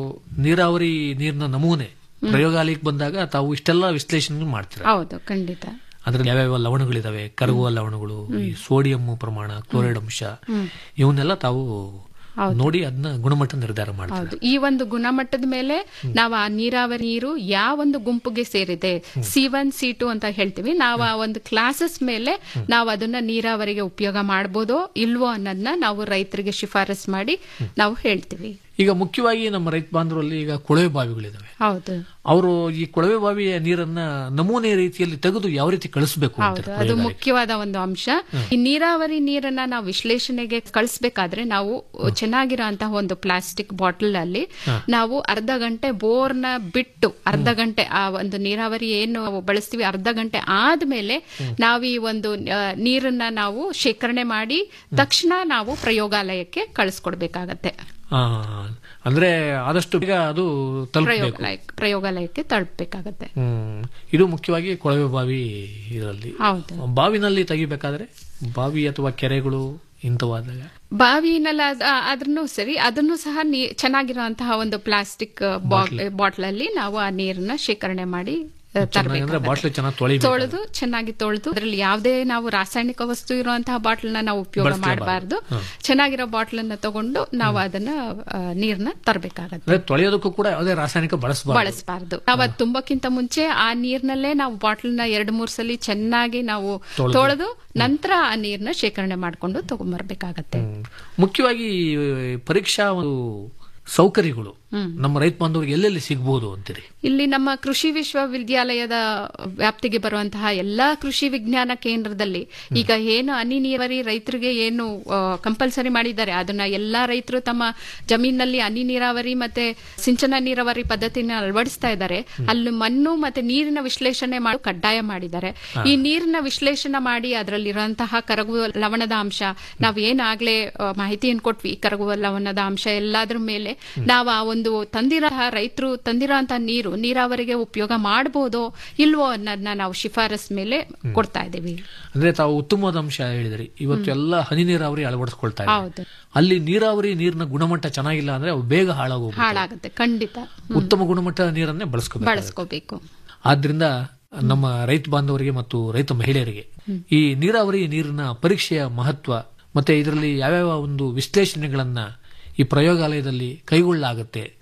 ನೀರಾವರಿ ನೀರಿನ ನಮೂನೆ ಪ್ರಯೋಗಾಲಯಕ್ಕೆ ಬಂದಾಗ ತಾವು ಇಷ್ಟೆಲ್ಲ ವಿಶ್ಲೇಷಣೆ ಮಾಡ್ತೀರಾ ಹೌದು ಖಂಡಿತ ಅದ್ರಲ್ಲಿ ಯಾವ್ಯಾವ ಲವಣಗಳಿದಾವೆ ಕರಗುವ ಲವಣಗಳು ಈ ಸೋಡಿಯಂ ಪ್ರಮಾಣ ಕ್ಲೋರೈಡ್ ಅಂಶ ಹ್ಮ್. ಇವನ್ನೆಲ್ಲ ತಾವು ಹೌದು. ನೋಡಿ ಅದನ್ನ ಗುಣಮಟ್ಟ ನಿರ್ಧಾರ ಮಾಡ್ತೀರಾ ಹೌದು ಈ ಒಂದು ಗುಣಮಟ್ಟದ ಮೇಲೆ ನಾವು ಆ ನೀರಾವರಿ ನೀರು ಯಾವ ಒಂದು ಗುಂಪಿಗೆ ಸೇರಿದೆ ಸಿ ಒನ್ ಸಿ ಟು ಅಂತ ಹೇಳ್ತೀವಿ ನಾವು ಆ ಒಂದು ಕ್ಲಾಸಸ್ ಮೇಲೆ ನಾವು ಅದನ್ನ ನೀರಾವರಿಗೆ ಉಪಯೋಗ ಮಾಡ್ಬೋದೋ ಇಲ್ವೋ ಅನ್ನೋದನ್ನ ನಾವು ರೈತರಿಗೆ ಶಿಫಾರಸ್ ಮಾಡಿ ನಾವು ಹೇಳ್ತೀವಿ ಈಗ ಮುಖ್ಯವಾಗಿ ನಮ್ಮ ರೈತ ಬಾಂಧವರಲ್ಲಿ ಈಗ ಕೊಳವೆ ಬಾವಿಗಳಿದಾವೆ ಹೌದು ಅವರು ಈ ಕೊಳವೆ ಬಾವಿಯ ನೀರನ್ನ ನಮೂನೆ ರೀತಿಯಲ್ಲಿ ತೆಗೆದು ಯಾವ ರೀತಿ ಕಳಿಸಬೇಕು ಹೌದು ಅದು ಮುಖ್ಯವಾದ ಒಂದು ಅಂಶ ಈ ನೀರಾವರಿ ನೀರನ್ನ ನಾವು ವಿಶ್ಲೇಷಣೆಗೆ ಕಳಿಸ್ಬೇಕಾದ್ರೆ ನಾವು ಚೆನ್ನಾಗಿರೋಂತಹ ಒಂದು ಪ್ಲಾಸ್ಟಿಕ್ ಬಾಟಲ್ ಅಲ್ಲಿ ಹಾ. ನಾವು ಅರ್ಧ ಗಂಟೆ ಬೋರ್ನ ಬಿಟ್ಟು ಅರ್ಧ ಗಂಟೆ ಆ ಒಂದು ನೀರಾವರಿ ಏನು ನಾವು ಬಳಸ್ತೀವಿ ಅರ್ಧ ಗಂಟೆ ಆದ್ಮೇಲೆ ನಾವು ಈ ಒಂದು ಆ, ನೀರನ್ನ ನಾವು ಶೇಖರಣೆ ಮಾಡಿ ತಕ್ಷಣ ನಾವು ಪ್ರಯೋಗಾಲಯಕ್ಕೆ ಕಳಿಸ್ಕೊಡ್ಬೇಕಾಗತ್ತೆ ಆ, ಅಂದ್ರೆ ಆದಷ್ಟು ಬೇಗ ಅದು ತಲುಪಬೇಕು ಪ್ರಯೋಗಾಲಯ ಪ್ರಯೋಗಾಲಯಕ್ಕೆ ತಲುಪಬೇಕಾಗತ್ತೆ ಹ್ಮ್ ಇದು ಮುಖ್ಯವಾಗಿ ಕೊಳವೆ ಬಾವಿ ಇದರಲ್ಲಿ ಹೌದು ಬಾವಿನಲ್ಲಿ ತೆಗಿಬೇಕಾದ್ರೆ ಬಾವಿ ಅಥವಾ ಕೆರೆಗಳು ಇಂಥವಾದಾಗ ಬಾವಿನಲ್ಲಿ ಅದ್ರೂ ಸರಿ ಅದನ್ನು ಸಹ ನೀ ಚೆನ್ನಾಗಿರುವಂತಹ ಒಂದು ಪ್ಲಾಸ್ಟಿಕ್ ಬಾಟ್ಲ್ ಅಲ್ಲಿ ನಾವು ಆ ನೀರನ್ನ ಶೇಖರಣೆ ಮಾಡಿ ಆ, ಚೆನ್ನಾಗಿ ಅಂದ್ರೆ ತರ್ಬೇಕಾಗತ್ತೆ. ಬಾಟ್ಲು ಚೆನ್ನಾಗಿ ತೊಳಿಬೇಕು ತೊಳೆದು ಚೆನ್ನಾಗಿ ತೊಳೆದು ಅದರಲ್ಲಿ ಯಾವುದೇ ನಾವು ರಾಸಾಯನಿಕ ವಸ್ತು ಇರುವಂತಹ ಬಾಟ್ಲ್ ನಾವು ಉಪಯೋಗ ಬಳಸ್ಲೇಬಾರ್ದು. ಮಾಡಬಾರ್ದು ಹ. ಚೆನ್ನಾಗಿರೋ ಬಾಟ್ಲ್ ಅನ್ನ ತಗೊಂಡು ನಾವು ಅದನ್ನ ಆ, ನೀರ್ನ ತರಬೇಕಾಗತ್ತೆ ಅಂದ್ರೆ ತೊಳೆಯೋದಕ್ಕೂ ಕೂಡ ಯಾವುದೇ ರಾಸಾಯನಿಕ ಬಳಸಬಾರ್ದು ಬಳಸಬಾರ್ದು ನಾವು ಅದು ತುಂಬಕ್ಕಿಂತ ಮುಂಚೆ ಆ ನೀರ್ನಲ್ಲೇ ನಾವು ಬಾಟ್ಲ್ನ ಎರಡು ಮೂರ್ ಸಲ ಚೆನ್ನಾಗಿ ನಾವು ತೊಳ್ದು. ತೊಳೆದು ನಂತರ ಆ ನೀರ್ನ ಶೇಖರಣೆ ಮಾಡ್ಕೊಂಡು ತಗೊಂಡ್ಬರ್ಬೇಕಾಗತ್ತೆ ಮುಖ್ಯವಾಗಿ ಈ ಪರೀಕ್ಷಾ ಒಂದು ಸೌಕರ್ಯಗಳು ಹ್ಮ್. ನಮ್ಮ ರೈತ ಬಾಂಧವರಿಗೆ ಎಲ್ಲೆಲ್ಲಿ ಸಿಗಬಹುದು ಅಂತೀರಿ ಇಲ್ಲಿ ನಮ್ಮ ಕೃಷಿ ವಿಶ್ವವಿದ್ಯಾಲಯದ ವ್ಯಾಪ್ತಿಗೆ ಬರುವಂತಹ ಎಲ್ಲಾ ಕೃಷಿ ವಿಜ್ಞಾನ ಕೇಂದ್ರದಲ್ಲಿ ಈಗ ಏನು ಹನಿ ನೀರಾವರಿ ರೈತರಿಗೆ ಏನು ಕಂಪಲ್ಸರಿ ಮಾಡಿದ್ದಾರೆ ಅದನ್ನ ಎಲ್ಲಾ ರೈತರು ತಮ್ಮ ಜಮೀನಲ್ಲಿ ಹನಿ ನೀರಾವರಿ ಮತ್ತೆ ಸಿಂಚನ ನೀರಾವರಿ ಪದ್ಧತಿನ ಅಳವಡಿಸ್ತಾ ಇದ್ದಾರೆ ಅಲ್ಲಿ ಮಣ್ಣು ಮತ್ತೆ ನೀರಿನ ವಿಶ್ಲೇಷಣೆ ಮಾಡಿ ಕಡ್ಡಾಯ ಮಾಡಿದ್ದಾರೆ ಹಾ. ಈ ನೀರಿನ ವಿಶ್ಲೇಷಣೆ ಮಾಡಿ ಅದರಲ್ಲಿರುವಂತಹ ಕರಗುವ ಲವಣದ ಅಂಶ ನಾವು ಏನಾಗ್ಲೇ ಆ, ಮಾಹಿತಿಯನ್ನು ಕೊಟ್ವಿ ಕರಗುವ ಲವಣದ ಅಂಶ ಎಲ್ಲಾದ್ರ ಮೇಲೆ ನಾವು ಆ ಒಂದು ತಂದಿರೋ ರೈತರು ತಂದಿರೋಂತಹ ನೀರು ನೀರಾವರಿಗೆ ಉಪಯೋಗ ಮಾಡಬಹುದೋ ಇಲ್ವೋ ಅನ್ನೋದನ್ನ ನಾವು ಶಿಫಾರಸ್ ಮೇಲೆ ಕೊಡ್ತಾ ಇದ್ದೀವಿ ಅಂದ್ರೆ ತಾವು ಉತ್ತಮವಾದ ಅಂಶ ಹೇಳಿದ್ರಿ ಇವತ್ತು ಎಲ್ಲ ಹನಿ ನೀರಾವರಿ ಅಳವಡಿಸ್ಕೊಳ್ತಾ ಇದ್ದಾರೆ ಹೌದು ಅಲ್ಲಿ ನೀರಾವರಿ ನೀರಿನ ಗುಣಮಟ್ಟ ಚೆನ್ನಾಗಿಲ್ಲ ಅಂದ್ರೆ ಅವು ಬೇಗ ಹಾಳಾಗೋಗ್ಬೋದು ಹಾಳಾಗುತ್ತೆ ಖಂಡಿತ ಹ್ಮ್. ಉತ್ತಮ ಗುಣಮಟ್ಟದ ನೀರನ್ನೇ ಬಳಸ್ಕೋಬೇಕು ಬಳಸ್ಕೋಬೇಕು ಆದ್ರಿಂದ ನಮ್ಮ ರೈತ ಬಾಂಧವರಿಗೆ ಮತ್ತು ರೈತ ಮಹಿಳೆಯರಿಗೆ ಈ ನೀರಾವರಿ ನೀರಿನ ಪರೀಕ್ಷೆಯ ಮಹತ್ವ ಮತ್ತೆ ಇದರಲ್ಲಿ ಯಾವ್ಯಾವ ಒಂದು ವಿಶ್ಲೇಷಣೆಗಳನ್ನ ಈ ಪ್ರಯೋಗಾಲಯದಲ್ಲಿ ಕೈಗೊಳ್ಳಲಾಗುತ್ತೆ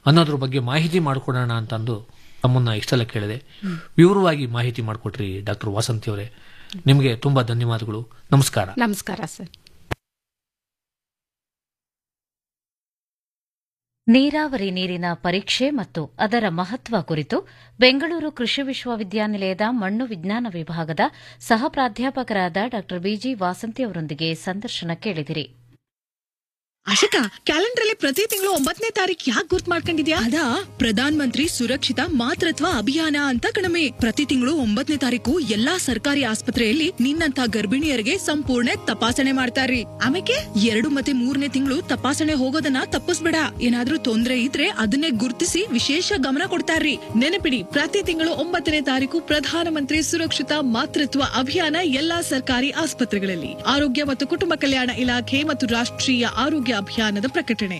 ಅನ್ನೋದ್ರ ಬಗ್ಗೆ ಮಾಹಿತಿ ಮಾಡಿಕೊಡೋಣ ಅಂತಂದು ತಮ್ಮನ್ನ ಇಷ್ಟೆಲ್ಲ ಕೇಳಿದೆ ವಿವರವಾಗಿ ಮಾಹಿತಿ ಮಾಡಿಕೊಟ್ರಿ ಡಾಕ್ಟರ್ ವಾಸಂತಿ ಅವರೇ ನಿಮಗೆ ತುಂಬಾ ಧನ್ಯವಾದಗಳು ನಮಸ್ಕಾರ ನಮಸ್ಕಾರ ಸರ್ ನೀರಾವರಿ ನೀರಿನ ಪರೀಕ್ಷೆ ಮತ್ತು ಅದರ ಮಹತ್ವ ಕುರಿತು ಬೆಂಗಳೂರು ಕೃಷಿ ವಿಶ್ವವಿದ್ಯಾನಿಲಯದ ಮಣ್ಣು ವಿಜ್ಞಾನ ವಿಭಾಗದ ಸಹ ಪ್ರಾಧ್ಯಾಪಕರಾದ ಡಾ ಬಿಜಿ ವಾಸಂತಿ ಅವರೊಂದಿಗೆ ಸಂದರ್ಶನ ಕೇಳಿದಿರಿ ಆಶಿಕಾ ಕ್ಯಾಲೆಂಡರ್ ಅಲ್ಲಿ ಪ್ರತಿ ತಿಂಗಳು ಒಂಬತ್ತನೇ ತಾರೀಕು ಯಾಕೆ ಗುರ್ತ್ ಮಾಡ್ಕೊಂಡಿದ್ಯಾ ಅದ ಪ್ರಧಾನ್ ಮಂತ್ರಿ ಸುರಕ್ಷಿತ ಮಾತೃತ್ವ ಅಭಿಯಾನ ಅಂತ ಕಣಮೆ ಪ್ರತಿ ತಿಂಗಳು ಒಂಬತ್ತನೇ ತಾರೀಕು ಎಲ್ಲಾ ಸರ್ಕಾರಿ ಆಸ್ಪತ್ರೆಯಲ್ಲಿ ನಿನ್ನಂತ ಗರ್ಭಿಣಿಯರಿಗೆ ಸಂಪೂರ್ಣ ತಪಾಸಣೆ ಮಾಡ್ತಾರ್ರಿ ಆಮೇಲೆ ಎರಡು ಮತ್ತೆ ಮೂರನೇ ತಿಂಗಳು ತಪಾಸಣೆ ಹೋಗೋದನ್ನ ತಪ್ಪಿಸ್ಬೇಡ ಏನಾದ್ರೂ ತೊಂದ್ರೆ ಇದ್ರೆ ಅದನ್ನೇ ಗುರ್ತಿಸಿ ವಿಶೇಷ ಗಮನ ಕೊಡ್ತಾರ್ರಿ ನೆನಪಿಡಿ ಪ್ರತಿ ತಿಂಗಳು ಒಂಬತ್ತನೇ ತಾರೀಕು ಪ್ರಧಾನಮಂತ್ರಿ ಸುರಕ್ಷಿತ ಮಾತೃತ್ವ ಅಭಿಯಾನ ಎಲ್ಲಾ ಸರ್ಕಾರಿ ಆಸ್ಪತ್ರೆಗಳಲ್ಲಿ ಆರೋಗ್ಯ ಮತ್ತು ಕುಟುಂಬ ಕಲ್ಯಾಣ ಇಲಾಖೆ ಮತ್ತು ರಾಷ್ಟ್ರೀಯ ಆರೋಗ್ಯ ಅಭಿಯಾನದ ಪ್ರಕಟಣೆ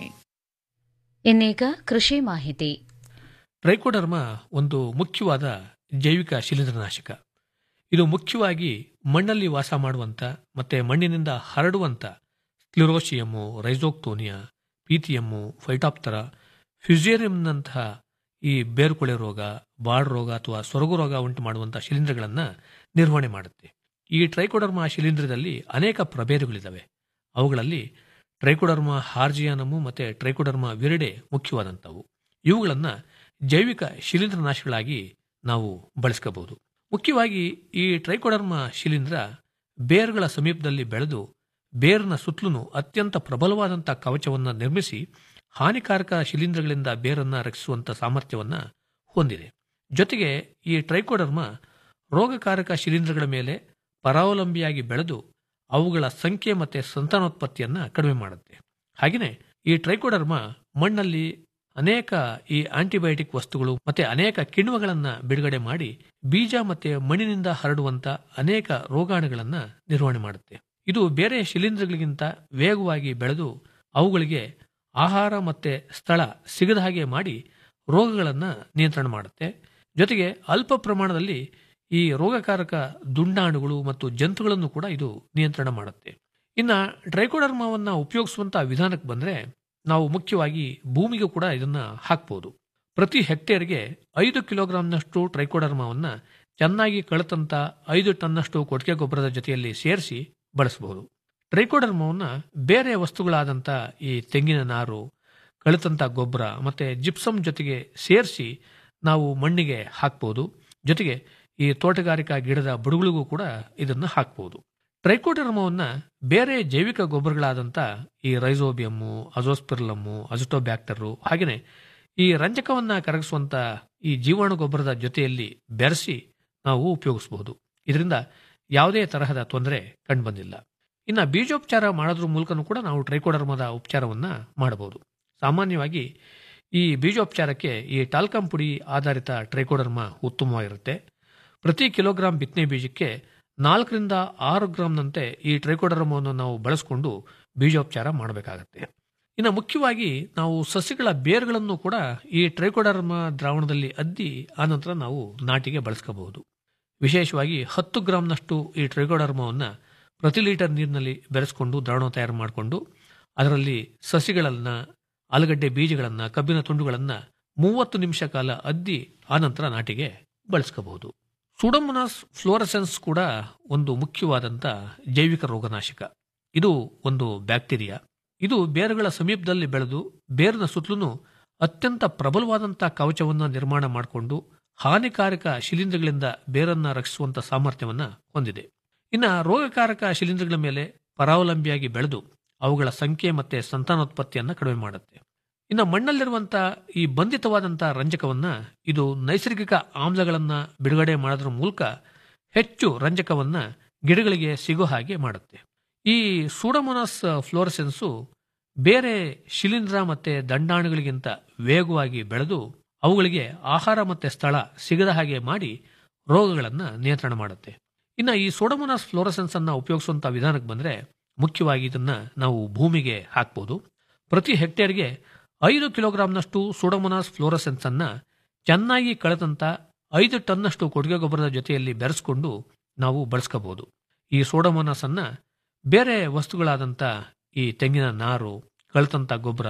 ಇನ್ನೀಗ ಕೃಷಿ ಮಾಹಿತಿ ಟ್ರೈಕೋಡರ್ಮ ಒಂದು ಮುಖ್ಯವಾದ ಜೈವಿಕ ಶಿಲೀಂಧ್ರನಾಶಕ ಇದು ಮುಖ್ಯವಾಗಿ ಮಣ್ಣಲ್ಲಿ ವಾಸ ಮಾಡುವಂತ ಮತ್ತೆ ಮಣ್ಣಿನಿಂದ ಹರಡುವಂತ ಸ್ಕ್ಲಿರೋಶಿಯಮ್ಮು ರೈಸೋಕ್ಟೋನಿಯಾ ಪೀತಿಯಮ್ಮು ಫೈಟಾಪ್ತರ ಫ್ಯುಸೇರಿಯಂನಂತಹ ಈ ಬೇರುಕೊಳೆ ರೋಗ ಬಾಡ್ ರೋಗ ಅಥವಾ ಸೊರಗು ರೋಗ ಉಂಟು ಮಾಡುವಂತಹ ಶಿಲೀಂಧ್ರಗಳನ್ನು ನಿರ್ವಹಣೆ ಮಾಡುತ್ತೆ ಈ ಟ್ರೈಕೋಡರ್ಮ ಶಿಲೀಂಧ್ರದಲ್ಲಿ ಅನೇಕ ಪ್ರಭೇದಗಳಿದ್ದಾವೆ ಅವುಗಳಲ್ಲಿ ಟ್ರೈಕೋಡರ್ಮ ಹಾರ್ಜಿಯಾನಮು ಮತ್ತು ಟ್ರೈಕೋಡರ್ಮ ವಿರಡೆ ಮುಖ್ಯವಾದಂಥವು ಇವುಗಳನ್ನು ಜೈವಿಕ ಶಿಲೀಂಧ್ರನಾಶಗಳಾಗಿ ನಾವು ಬಳಸ್ಕೋಬಹುದು ಮುಖ್ಯವಾಗಿ ಈ ಟ್ರೈಕೋಡರ್ಮ ಶಿಲೀಂಧ್ರ ಬೇರುಗಳ ಸಮೀಪದಲ್ಲಿ ಬೆಳೆದು ಬೇರಿನ ಸುತ್ತಲೂ ಅತ್ಯಂತ ಪ್ರಬಲವಾದಂಥ ಕವಚವನ್ನು ನಿರ್ಮಿಸಿ ಹಾನಿಕಾರಕ ಶಿಲೀಂಧ್ರಗಳಿಂದ ಬೇರನ್ನು ರಕ್ಷಿಸುವಂಥ ಸಾಮರ್ಥ್ಯವನ್ನು ಹೊಂದಿದೆ ಜೊತೆಗೆ ಈ ಟ್ರೈಕೋಡರ್ಮ ರೋಗಕಾರಕ ಶಿಲೀಂಧ್ರಗಳ ಮೇಲೆ ಪರಾವಲಂಬಿಯಾಗಿ ಬೆಳೆದು ಅವುಗಳ ಸಂಖ್ಯೆ ಮತ್ತು ಸಂತಾನೋತ್ಪತ್ತಿಯನ್ನು ಕಡಿಮೆ ಮಾಡುತ್ತೆ ಹಾಗೆಯೇ ಈ ಟ್ರೈಕೋಡರ್ಮ ಮಣ್ಣಲ್ಲಿ ಅನೇಕ ಈ ಆಂಟಿಬಯೋಟಿಕ್ ವಸ್ತುಗಳು ಮತ್ತೆ ಅನೇಕ ಕಿಣ್ವಗಳನ್ನು ಬಿಡುಗಡೆ ಮಾಡಿ ಬೀಜ ಮತ್ತೆ ಮಣ್ಣಿನಿಂದ ಹರಡುವಂತ ಅನೇಕ ರೋಗಾಣುಗಳನ್ನು ನಿರ್ವಹಣೆ ಮಾಡುತ್ತೆ ಇದು ಬೇರೆ ಶಿಲೀಂಧ್ರಗಳಿಗಿಂತ ವೇಗವಾಗಿ ಬೆಳೆದು ಅವುಗಳಿಗೆ ಆಹಾರ ಮತ್ತೆ ಸ್ಥಳ ಸಿಗದ ಹಾಗೆ ಮಾಡಿ ರೋಗಗಳನ್ನು ನಿಯಂತ್ರಣ ಮಾಡುತ್ತೆ ಜೊತೆಗೆ ಅಲ್ಪ ಪ್ರಮಾಣದಲ್ಲಿ ಈ ರೋಗಕಾರಕ ದುಂಡಾಣುಗಳು ಮತ್ತು ಜಂತುಗಳನ್ನು ಕೂಡ ಇದು ನಿಯಂತ್ರಣ ಮಾಡುತ್ತೆ ಇನ್ನು ಟ್ರೈಕೋಡರ್ಮವನ್ನು ಉಪಯೋಗಿಸುವಂತಹ ವಿಧಾನಕ್ಕೆ ಬಂದರೆ ನಾವು ಮುಖ್ಯವಾಗಿ ಭೂಮಿಗೂ ಕೂಡ ಇದನ್ನ ಹಾಕ್ಬೋದು ಪ್ರತಿ ಹೆಕ್ಟೇರ್ಗೆ ಐದು ಕಿಲೋಗ್ರಾಂನಷ್ಟು ಟ್ರೈಕೋಡರ್ಮವನ್ನು ಚೆನ್ನಾಗಿ ಕಳೆತಂತ ಐದು ಟನ್ನಷ್ಟು ಕೊಟ್ಟಿಗೆ ಗೊಬ್ಬರದ ಜೊತೆಯಲ್ಲಿ ಸೇರಿಸಿ ಬಳಸಬಹುದು ಟ್ರೈಕೋಡರ್ಮವನ್ನು ಬೇರೆ ವಸ್ತುಗಳಾದಂಥ ಈ ತೆಂಗಿನ ನಾರು ಕಳೆತಂತ ಗೊಬ್ಬರ ಮತ್ತೆ ಜಿಪ್ಸಮ್ ಜೊತೆಗೆ ಸೇರಿಸಿ ನಾವು ಮಣ್ಣಿಗೆ ಹಾಕ್ಬೋದು ಜೊತೆಗೆ ಈ ತೋಟಗಾರಿಕಾ ಗಿಡದ ಬುಡಗಳಿಗೂ ಕೂಡ ಇದನ್ನು ಹಾಕ್ಬೋದು ಟ್ರೈಕೋಡರ್ಮವನ್ನು ಬೇರೆ ಜೈವಿಕ ಗೊಬ್ಬರಗಳಾದಂಥ ಈ ರೈಸೋಬಿಯಮ್ಮು ಅಜೋಸ್ಪಿರ್ಲಮ್ಮು ಅಜಟೋಬ್ಯಾಕ್ಟರು ಹಾಗೆಯೇ ಈ ರಂಜಕವನ್ನು ಕರಗಿಸುವಂಥ ಈ ಜೀವಾಣು ಗೊಬ್ಬರದ ಜೊತೆಯಲ್ಲಿ ಬೆರೆಸಿ ನಾವು ಉಪಯೋಗಿಸಬಹುದು ಇದರಿಂದ ಯಾವುದೇ ತರಹದ ತೊಂದರೆ ಕಂಡುಬಂದಿಲ್ಲ ಇನ್ನು ಬೀಜೋಪಚಾರ ಮಾಡೋದ್ರ ಮೂಲಕನೂ ಕೂಡ ನಾವು ಟ್ರೈಕೋಡರ್ಮದ ಉಪಚಾರವನ್ನು ಮಾಡಬಹುದು ಸಾಮಾನ್ಯವಾಗಿ ಈ ಬೀಜೋಪಚಾರಕ್ಕೆ ಈ ಟಾಲ್ಕಂ ಪುಡಿ ಆಧಾರಿತ ಟ್ರೈಕೋಡರ್ಮ ಉತ್ತಮವಾಗಿರುತ್ತೆ ಪ್ರತಿ ಕಿಲೋಗ್ರಾಂ ಬಿತ್ತನೆ ಬೀಜಕ್ಕೆ ನಾಲ್ಕರಿಂದ ಆರು ಗ್ರಾಂನಂತೆ ಈ ಟ್ರೈಕೋಡರ್ಮವನ್ನು ನಾವು ಬಳಸಿಕೊಂಡು ಬೀಜೋಪಚಾರ ಮಾಡಬೇಕಾಗತ್ತೆ ಇನ್ನು ಮುಖ್ಯವಾಗಿ ನಾವು ಸಸ್ಯಗಳ ಬೇರುಗಳನ್ನು ಕೂಡ ಈ ಟ್ರೈಕೋಡರ್ಮ ದ್ರಾವಣದಲ್ಲಿ ಅದ್ದಿ ಆನಂತರ ನಾವು ನಾಟಿಗೆ ಬಳಸ್ಕೋಬಹುದು ವಿಶೇಷವಾಗಿ ಹತ್ತು ಗ್ರಾಂನಷ್ಟು ಈ ಟ್ರೈಕೋಡರ್ಮವನ್ನು ಪ್ರತಿ ಲೀಟರ್ ನೀರಿನಲ್ಲಿ ಬೆರೆಸ್ಕೊಂಡು ದ್ರಾವಣ ತಯಾರು ಮಾಡಿಕೊಂಡು ಅದರಲ್ಲಿ ಸಸಿಗಳನ್ನು ಆಲೂಗಡ್ಡೆ ಬೀಜಗಳನ್ನು ಕಬ್ಬಿನ ತುಂಡುಗಳನ್ನು ಮೂವತ್ತು ನಿಮಿಷ ಕಾಲ ಅದ್ದಿ ಆನಂತರ ನಾಟಿಗೆ ಬಳಸ್ಕೋಬಹುದು ಸುಡಮೊನಾಸ್ ಫ್ಲೋರಸೆನ್ಸ್ ಕೂಡ ಒಂದು ಮುಖ್ಯವಾದಂಥ ಜೈವಿಕ ರೋಗನಾಶಕ ಇದು ಒಂದು ಬ್ಯಾಕ್ಟೀರಿಯಾ ಇದು ಬೇರುಗಳ ಸಮೀಪದಲ್ಲಿ ಬೆಳೆದು ಬೇರಿನ ಸುತ್ತಲೂ ಅತ್ಯಂತ ಪ್ರಬಲವಾದಂಥ ಕವಚವನ್ನು ನಿರ್ಮಾಣ ಮಾಡಿಕೊಂಡು ಹಾನಿಕಾರಕ ಶಿಲೀಂಧ್ರಗಳಿಂದ ಬೇರನ್ನು ರಕ್ಷಿಸುವಂಥ ಸಾಮರ್ಥ್ಯವನ್ನು ಹೊಂದಿದೆ ಇನ್ನು ರೋಗಕಾರಕ ಶಿಲೀಂಧ್ರಗಳ ಮೇಲೆ ಪರಾವಲಂಬಿಯಾಗಿ ಬೆಳೆದು ಅವುಗಳ ಸಂಖ್ಯೆ ಮತ್ತೆ ಸಂತಾನೋತ್ಪತ್ತಿಯನ್ನು ಕಡಿಮೆ ಮಾಡುತ್ತೆ ಇನ್ನು ಮಣ್ಣಲ್ಲಿರುವಂಥ ಈ ಬಂಧಿತವಾದಂಥ ರಂಜಕವನ್ನು ಇದು ನೈಸರ್ಗಿಕ ಆಮ್ಲಗಳನ್ನು ಬಿಡುಗಡೆ ಮಾಡೋದ್ರ ಮೂಲಕ ಹೆಚ್ಚು ರಂಜಕವನ್ನು ಗಿಡಗಳಿಗೆ ಸಿಗೋ ಹಾಗೆ ಮಾಡುತ್ತೆ ಈ ಸೂಡಮೊನಾಸ್ ಫ್ಲೋರಸೆನ್ಸು ಬೇರೆ ಶಿಲೀಂಧ್ರ ಮತ್ತು ದಂಡಾಣುಗಳಿಗಿಂತ ವೇಗವಾಗಿ ಬೆಳೆದು ಅವುಗಳಿಗೆ ಆಹಾರ ಮತ್ತು ಸ್ಥಳ ಸಿಗದ ಹಾಗೆ ಮಾಡಿ ರೋಗಗಳನ್ನು ನಿಯಂತ್ರಣ ಮಾಡುತ್ತೆ ಇನ್ನು ಈ ಸೋಡಮೊನಾಸ್ ಫ್ಲೋರಸೆನ್ಸ್ ಅನ್ನು ಉಪಯೋಗಿಸುವಂಥ ವಿಧಾನಕ್ಕೆ ಬಂದರೆ ಮುಖ್ಯವಾಗಿ ಇದನ್ನ ನಾವು ಭೂಮಿಗೆ ಹಾಕ್ಬೋದು ಪ್ರತಿ ಹೆಕ್ಟೇರ್ಗೆ ಐದು ಕಿಲೋಗ್ರಾಂನಷ್ಟು ಸೋಡಮೊನಾಸ್ ಫ್ಲೋರಸೆನ್ಸ್ ಅನ್ನ ಚೆನ್ನಾಗಿ ಕಳೆದಂತ ಐದು ಟನ್ನಷ್ಟು ಕೊಟ್ಟಿಗೆ ಗೊಬ್ಬರದ ಜೊತೆಯಲ್ಲಿ ಬೆರೆಸ್ಕೊಂಡು ನಾವು ಬಳಸ್ಕೋಬಹುದು ಈ ಸೋಡಮೊನಾಸ್ ಅನ್ನ ಬೇರೆ ವಸ್ತುಗಳಾದಂಥ ಈ ತೆಂಗಿನ ನಾರು ಕಳೆದಂಥ ಗೊಬ್ಬರ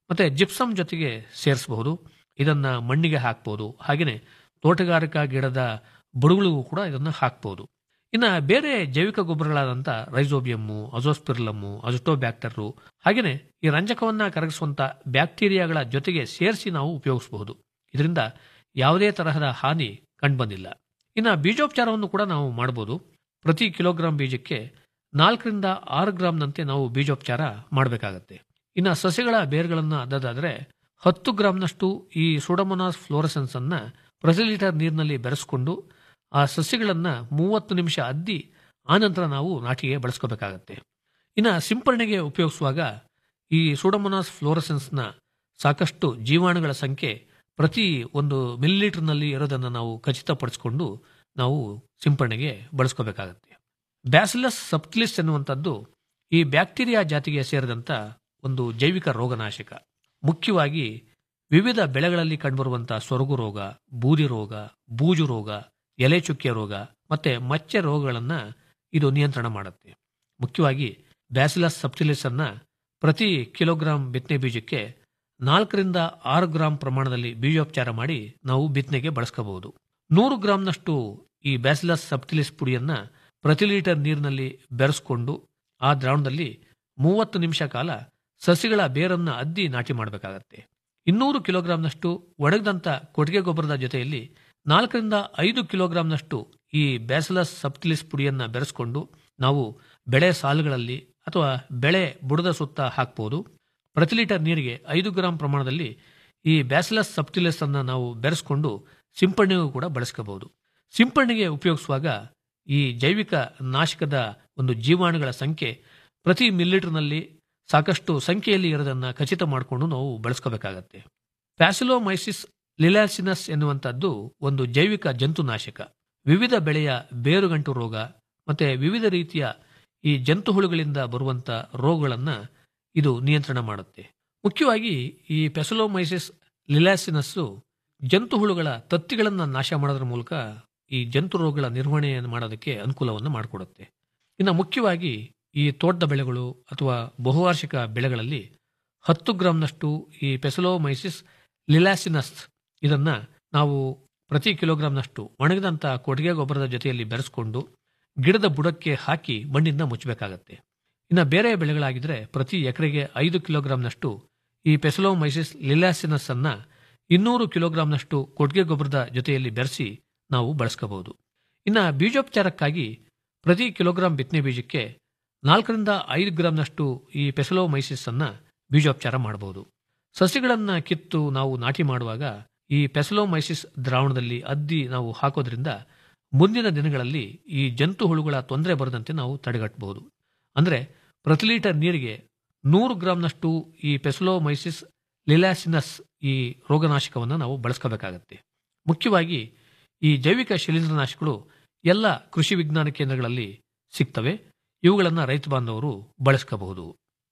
ಮತ್ತೆ ಜಿಪ್ಸಮ್ ಜೊತೆಗೆ ಸೇರಿಸಬಹುದು ಇದನ್ನ ಮಣ್ಣಿಗೆ ಹಾಕ್ಬೋದು ಹಾಗೆಯೇ ತೋಟಗಾರಿಕಾ ಗಿಡದ ಬುಡಗಳಿಗೂ ಕೂಡ ಇದನ್ನ ಹಾಕ್ಬೋದು ಇನ್ನ ಬೇರೆ ಜೈವಿಕ ಗೊಬ್ಬರಗಳಾದಂಥ ರೈಸೋಬಿಯಮ್ಮು ಅಜೋಸ್ಪಿರ್ಲಮ್ಮು ಅಜಟೋಬ್ಯಾಕ್ಟರು ಹಾಗೆಯೇ ಈ ರಂಜಕವನ್ನ ಕರಗಿಸುವಂತ ಬ್ಯಾಕ್ಟೀರಿಯಾಗಳ ಜೊತೆಗೆ ಸೇರಿಸಿ ನಾವು ಉಪಯೋಗಿಸಬಹುದು ಇದರಿಂದ ಯಾವುದೇ ತರಹದ ಹಾನಿ ಕಂಡುಬಂದಿಲ್ಲ ಇನ್ನು ಬೀಜೋಪಚಾರವನ್ನು ಕೂಡ ನಾವು ಮಾಡಬಹುದು ಪ್ರತಿ ಕಿಲೋಗ್ರಾಂ ಬೀಜಕ್ಕೆ ನಾಲ್ಕರಿಂದ ಆರು ಗ್ರಾಂನಂತೆ ನಾವು ಬೀಜೋಪಚಾರ ಮಾಡಬೇಕಾಗತ್ತೆ ಇನ್ನು ಸಸ್ಯಗಳ ಬೇರುಗಳನ್ನು ಅದ್ದದಾದ್ರೆ ಹತ್ತು ಗ್ರಾಂನಷ್ಟು ಈ ಸೂಡಮೊನಾಸ್ ಫ್ಲೋರಸೆನ್ಸ್ ಅನ್ನ ಪ್ರತಿ ಲೀಟರ್ ನೀರಿನಲ್ಲಿ ಬೆರೆಸ್ಕೊಂಡು ಆ ಸಸ್ಯಗಳನ್ನ ಮೂವತ್ತು ನಿಮಿಷ ಅದ್ದಿ ಆನಂತರ ನಾವು ನಾಟಿಗೆ ಬಳಸ್ಕೋಬೇಕಾಗತ್ತೆ ಇನ್ನು ಸಿಂಪರಣೆಗೆ ಉಪಯೋಗಿಸುವಾಗ ಈ ಸೂಡಮೊನಾಸ್ ಫ್ಲೋರಸೆನ್ಸ್ನ ಸಾಕಷ್ಟು ಜೀವಾಣುಗಳ ಸಂಖ್ಯೆ ಪ್ರತಿ ಒಂದು ಮಿಲಿಲೀಟರ್ನಲ್ಲಿ ಇರೋದನ್ನು ನಾವು ಖಚಿತಪಡಿಸಿಕೊಂಡು ನಾವು ಸಿಂಪರಣೆಗೆ ಬಳಸ್ಕೋಬೇಕಾಗತ್ತೆ ಬ್ಯಾಸಿಲಸ್ ಸಬ್ಟಿಲಿಸ್ ಎನ್ನುವಂಥದ್ದು ಈ ಬ್ಯಾಕ್ಟೀರಿಯಾ ಜಾತಿಗೆ ಸೇರಿದಂಥ ಒಂದು ಜೈವಿಕ ರೋಗನಾಶಕ ಮುಖ್ಯವಾಗಿ ವಿವಿಧ ಬೆಳೆಗಳಲ್ಲಿ ಕಂಡುಬರುವಂತಹ ಸೊರಗು ರೋಗ ಬೂದಿ ರೋಗ ಬೂಜು ರೋಗ ಎಲೆ ಚುಕ್ಕೆ ರೋಗ ಮತ್ತೆ ಮಚ್ಚೆ ರೋಗಗಳನ್ನ ಇದು ನಿಯಂತ್ರಣ ಮಾಡುತ್ತೆ ಮುಖ್ಯವಾಗಿ ಬ್ಯಾಸಿಲಸ್ ಸಬ್ಟಿಲಿಸ್ ಅನ್ನ ಪ್ರತಿ ಕಿಲೋಗ್ರಾಂ ಬಿತ್ತನೆ ಬೀಜಕ್ಕೆ ನಾಲ್ಕರಿಂದ ಆರು ಗ್ರಾಂ ಪ್ರಮಾಣದಲ್ಲಿ ಬೀಜೋಪಚಾರ ಮಾಡಿ ನಾವು ಬಿತ್ತನೆಗೆ ಬಳಸ್ಕೋಬಹುದು ನೂರು ಗ್ರಾಂನಷ್ಟು ಈ ಬ್ಯಾಸಿಲಸ್ ಸಬ್ಟಿಲಿಸ್ ಪುಡಿಯನ್ನ ಪ್ರತಿ ಲೀಟರ್ ನೀರಿನಲ್ಲಿ ಬೆರೆಸ್ಕೊಂಡು ಆ ದ್ರಾವಣದಲ್ಲಿ ಮೂವತ್ತು ನಿಮಿಷ ಕಾಲ ಸಸಿಗಳ ಬೇರನ್ನ ಅದ್ದಿ ನಾಟಿ ಮಾಡಬೇಕಾಗತ್ತೆ ಇನ್ನೂರು ಕಿಲೋಗ್ರಾಂನಷ್ಟು ಒಣಗಿದಂತ ಕೊಟ್ಟಿಗೆ ಗೊಬ್ಬರದ ಜೊತೆಯಲ್ಲಿ ನಾಲ್ಕರಿಂದ ಐದು ಕಿಲೋಗ್ರಾಂನಷ್ಟು ಈ ಬ್ಯಾಸಿಲಸ್ ಸಬ್ಟಿಲಿಸ್ ಪುಡಿಯನ್ನ ಬೆರೆಸ್ಕೊಂಡು ನಾವು ಬೆಳೆ ಸಾಲುಗಳಲ್ಲಿ ಅಥವಾ ಬೆಳೆ ಬುಡದ ಸುತ್ತ ಹಾಕ್ಬೋದು ಪ್ರತಿ ಲೀಟರ್ ನೀರಿಗೆ ಐದು ಗ್ರಾಂ ಪ್ರಮಾಣದಲ್ಲಿ ಈ ಬ್ಯಾಸಿಲಸ್ ಸಬ್ಟಿಲಿಸ್ ಅನ್ನ ನಾವು ಬೆರೆಸ್ಕೊಂಡು ಸಿಂಪರಣೆಗೂ ಕೂಡ ಬಳಸ್ಕೋಬಹುದು ಸಿಂಪರಣೆಗೆ ಉಪಯೋಗಿಸುವಾಗ ಈ ಜೈವಿಕ ನಾಶಕದ ಒಂದು ಜೀವಾಣುಗಳ ಸಂಖ್ಯೆ ಪ್ರತಿ ಮಿಲಿಲೀಟರ್ನಲ್ಲಿ ಸಾಕಷ್ಟು ಸಂಖ್ಯೆಯಲ್ಲಿ ಇರೋದನ್ನ ಖಚಿತ ಮಾಡಿಕೊಂಡು ನಾವು ಬಳಸ್ಕೋಬೇಕಾಗತ್ತೆ ಪ್ಯಾಸಿಲೋಮೈಸಿಸ್ ಲಿಲಾಸಿನಸ್ ಎನ್ನುವಂಥದ್ದು ಒಂದು ಜೈವಿಕ ಜಂತುನಾಶಕ ವಿವಿಧ ಬೆಳೆಯ ಬೇರುಗಂಟು ರೋಗ ಮತ್ತೆ ವಿವಿಧ ರೀತಿಯ ಈ ಜಂತು ಹುಳುಗಳಿಂದ ಬರುವಂತ ರೋಗಗಳನ್ನ ಇದು ನಿಯಂತ್ರಣ ಮಾಡುತ್ತೆ ಮುಖ್ಯವಾಗಿ ಈ ಪೆಸಲೋಮೈಸಿಸ್ ಲಿಲಾಸಿನಸ್ಸು ಜಂತು ಹುಳುಗಳ ತತ್ತಿಗಳನ್ನು ನಾಶ ಮಾಡೋದ್ರ ಮೂಲಕ ಈ ಜಂತು ರೋಗಗಳ ನಿರ್ವಹಣೆಯನ್ನು ಮಾಡೋದಕ್ಕೆ ಅನುಕೂಲವನ್ನು ಮಾಡಿಕೊಡುತ್ತೆ ಇನ್ನು ಮುಖ್ಯವಾಗಿ ಈ ತೋಟದ ಬೆಳೆಗಳು ಅಥವಾ ಬಹುವಾರ್ಷಿಕ ಬೆಳೆಗಳಲ್ಲಿ ಹತ್ತು ಗ್ರಾಂನಷ್ಟು ಈ ಪೆಸಲೋಮೈಸಿಸ್ ಲಿಲಾಸಿನಸ್ ಇದನ್ನ ನಾವು ಪ್ರತಿ ಕಿಲೋಗ್ರಾಂನಷ್ಟು ಒಣಗಿದಂಥ ಕೊಟ್ಟಿಗೆ ಗೊಬ್ಬರದ ಜೊತೆಯಲ್ಲಿ ಬೆರೆಸ್ಕೊಂಡು ಗಿಡದ ಬುಡಕ್ಕೆ ಹಾಕಿ ಮಣ್ಣಿಂದ ಮುಚ್ಚಬೇಕಾಗತ್ತೆ ಇನ್ನು ಬೇರೆ ಬೆಳೆಗಳಾಗಿದ್ರೆ ಪ್ರತಿ ಎಕರೆಗೆ ಐದು ಕಿಲೋಗ್ರಾಂನಷ್ಟು ಈ ಪೆಸಲೋಮೈಸಿಸ್ ಲಿಲಾಸಿನಸ್ ಅನ್ನ ಇನ್ನೂರು ಕಿಲೋಗ್ರಾಂನಷ್ಟು ಕೊಟ್ಟಿಗೆ ಗೊಬ್ಬರದ ಜೊತೆಯಲ್ಲಿ ಬೆರೆಸಿ ನಾವು ಬಳಸ್ಕೋಬಹುದು ಇನ್ನು ಬೀಜೋಪಚಾರಕ್ಕಾಗಿ ಪ್ರತಿ ಕಿಲೋಗ್ರಾಂ ಬಿತ್ತನೆ ಬೀಜಕ್ಕೆ ನಾಲ್ಕರಿಂದ ಐದು ಗ್ರಾಂನಷ್ಟು ಈ ಪೆಸಲೋಮೈಸಿಸ್ ಅನ್ನ ಬೀಜೋಪಚಾರ ಮಾಡಬಹುದು ಸಸಿಗಳನ್ನ ಕಿತ್ತು ನಾವು ನಾಟಿ ಮಾಡುವಾಗ ಈ ಪೆಸಲೋಮೈಸಿಸ್ ದ್ರಾವಣದಲ್ಲಿ ಅದ್ದಿ ನಾವು ಹಾಕೋದ್ರಿಂದ ಮುಂದಿನ ದಿನಗಳಲ್ಲಿ ಈ ಜಂತು ಹುಳುಗಳ ತೊಂದರೆ ಬರದಂತೆ ನಾವು ತಡೆಗಟ್ಟಬಹುದು ಅಂದ್ರೆ ಪ್ರತಿ ಲೀಟರ್ ನೀರಿಗೆ ನೂರು ಗ್ರಾಂನಷ್ಟು ಈ ಪೆಸಲೋಮೈಸಿಸ್ ಲಿಲಾಸಿನಸ್ ಈ ರೋಗನಾಶಕವನ್ನು ನಾವು ಬಳಸ್ಕೋಬೇಕಾಗತ್ತೆ ಮುಖ್ಯವಾಗಿ ಈ ಜೈವಿಕ ಶಿಲೀಂಧ್ರನಾಶಕಗಳು ಎಲ್ಲ ಕೃಷಿ ವಿಜ್ಞಾನ ಕೇಂದ್ರಗಳಲ್ಲಿ ಸಿಗ್ತವೆ ಇವುಗಳನ್ನು ರೈತ ಬಾಂಧವರು ಬಳಸ್ಕೋಬಹುದು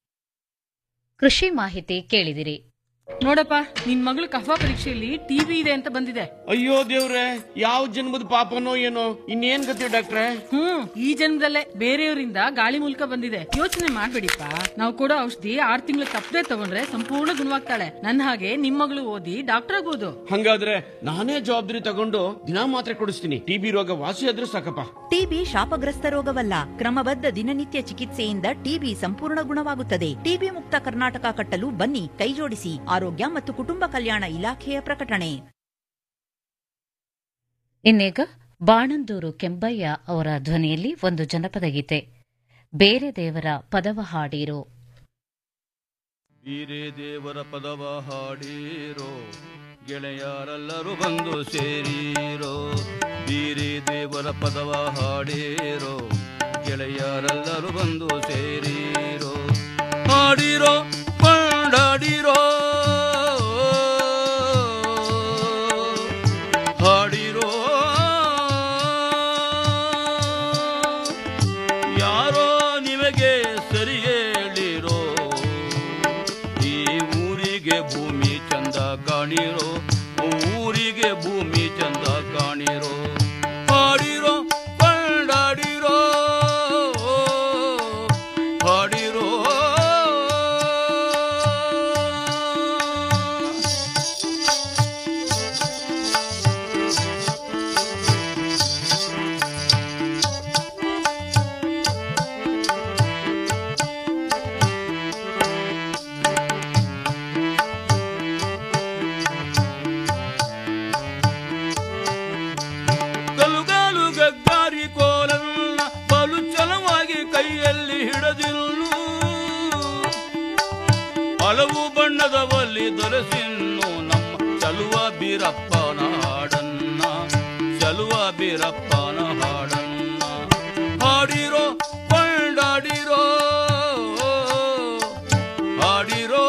ಕೃಷಿ ಮಾಹಿತಿ ಕೇಳಿದಿರಿ ನೋಡಪ್ಪ ನಿನ್ ಮಗಳು ಕಫ ಪರೀಕ್ಷೆಯಲ್ಲಿ ಟಿವಿ ಇದೆ ಅಂತ ಬಂದಿದೆ ಅಯ್ಯೋ ದೇವ್ರೆ ಯಾವ ಜನ್ಮದ ಪಾಪನೋ ಏನೋ ಇನ್ನೇನ್ ಗತಿ ಡಾಕ್ಟ್ರೆ ಹ್ಮ್ ಈ ಜನ್ಮದಲ್ಲೇ ಬೇರೆಯವರಿಂದ ಗಾಳಿ ಮೂಲಕ ಬಂದಿದೆ ಯೋಚನೆ ಮಾಡ್ಬೇಡಿಪ್ಪ ನಾವು ಕೊಡೋ ಔಷಧಿ ಆರ್ ತಿಂಗಳು ತಪ್ಪದೆ ತಗೊಂಡ್ರೆ ಸಂಪೂರ್ಣ ಗುಣವಾಗ್ತಾಳೆ ನನ್ನ ಹಾಗೆ ನಿಮ್ ಮಗಳು ಓದಿ ಡಾಕ್ಟರ್ ಆಗೋದು ಹಂಗಾದ್ರೆ ನಾನೇ ಜವಾಬ್ದಾರಿ ತಗೊಂಡು ದಿನಾ ಮಾತ್ರೆ ಕೊಡಿಸ್ತೀನಿ ಟಿಬಿ ರೋಗ ವಾಸಿ ಆದ್ರೂ ಸಾಕಪ್ಪ ಟಿಬಿ ಶಾಪಗ್ರಸ್ತ ರೋಗವಲ್ಲ ಕ್ರಮಬದ್ಧ ದಿನನಿತ್ಯ ಚಿಕಿತ್ಸೆಯಿಂದ ಟಿಬಿ ಸಂಪೂರ್ಣ ಗುಣವಾಗುತ್ತದೆ ಟಿಬಿ ಮುಕ್ತ ಕರ್ನಾಟಕ ಕಟ್ಟಲು ಬನ್ನಿ ಕೈಜೋಡಿಸಿ ಆರೋಗ್ಯ ಮತ್ತು ಕುಟುಂಬ ಕಲ್ಯಾಣ ಇಲಾಖೆಯ ಪ್ರಕಟಣೆ ಇನ್ನೀಗ ಬಾಣಂದೂರು ಕೆಂಬಯ್ಯ ಅವರ ಧ್ವನಿಯಲ್ಲಿ ಒಂದು ಜನಪದ ಗೀತೆ ಬೇರೆ ದೇವರ ಪದವ ಹಾಡಿರೋ ಬೀರೆ ದೇವರ ಪದವ ಹಾಡೀರೋ ಗೆಳೆಯರೆಲ್ಲರೂ ಬಂದು ಸೇರೀರೋ ಬೀರೆ ದೇವರ ಪದವ ಹಾಡೀರೋ ಗೆಳೆಯರೆಲ್ಲರೂ ಬಂದು ಸೇರೀರೋ ಹಾಡಿರೋ ಕೊಂಡಾಡಿರೋ ಹಾಡಿರೋ ಯಾರೋ ನಿಮಗೆ ಸರಿ ಹೇಳಿರೋ ಈ ಊರಿಗೆ ಭೂಮಿ ಚಂದ ಕಾಣಿರೋ ಊರಿಗೆ ಭೂಮಿ ಚಂದ ಕಾಣಿರೋ ಹಾಡಿರೋ ಕೊಂಡಾಡಿರೋ ಹಾಡಿರೋ ಕೈಯಲ್ಲಿ ಹಿಡದಿಲ್ಲು ಹಲವು ಬಣ್ಣದ ಒಲಿ ದೊರೆಸಿನ್ನು ನಮ್ಮ ಚಲುವ ಬೀರಪ್ಪನ ಹಾಡನ್ನ ಚಲುವ ಬೀರಪ್ಪನ ಹಾಡನ್ನ ಹಾಡಿರೋ ಕೊಂಡಾಡಿರೋ ಹಾಡಿರೋ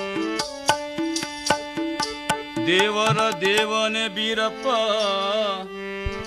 ದೇವರ ದೇವನೇ ಬೀರಪ್ಪ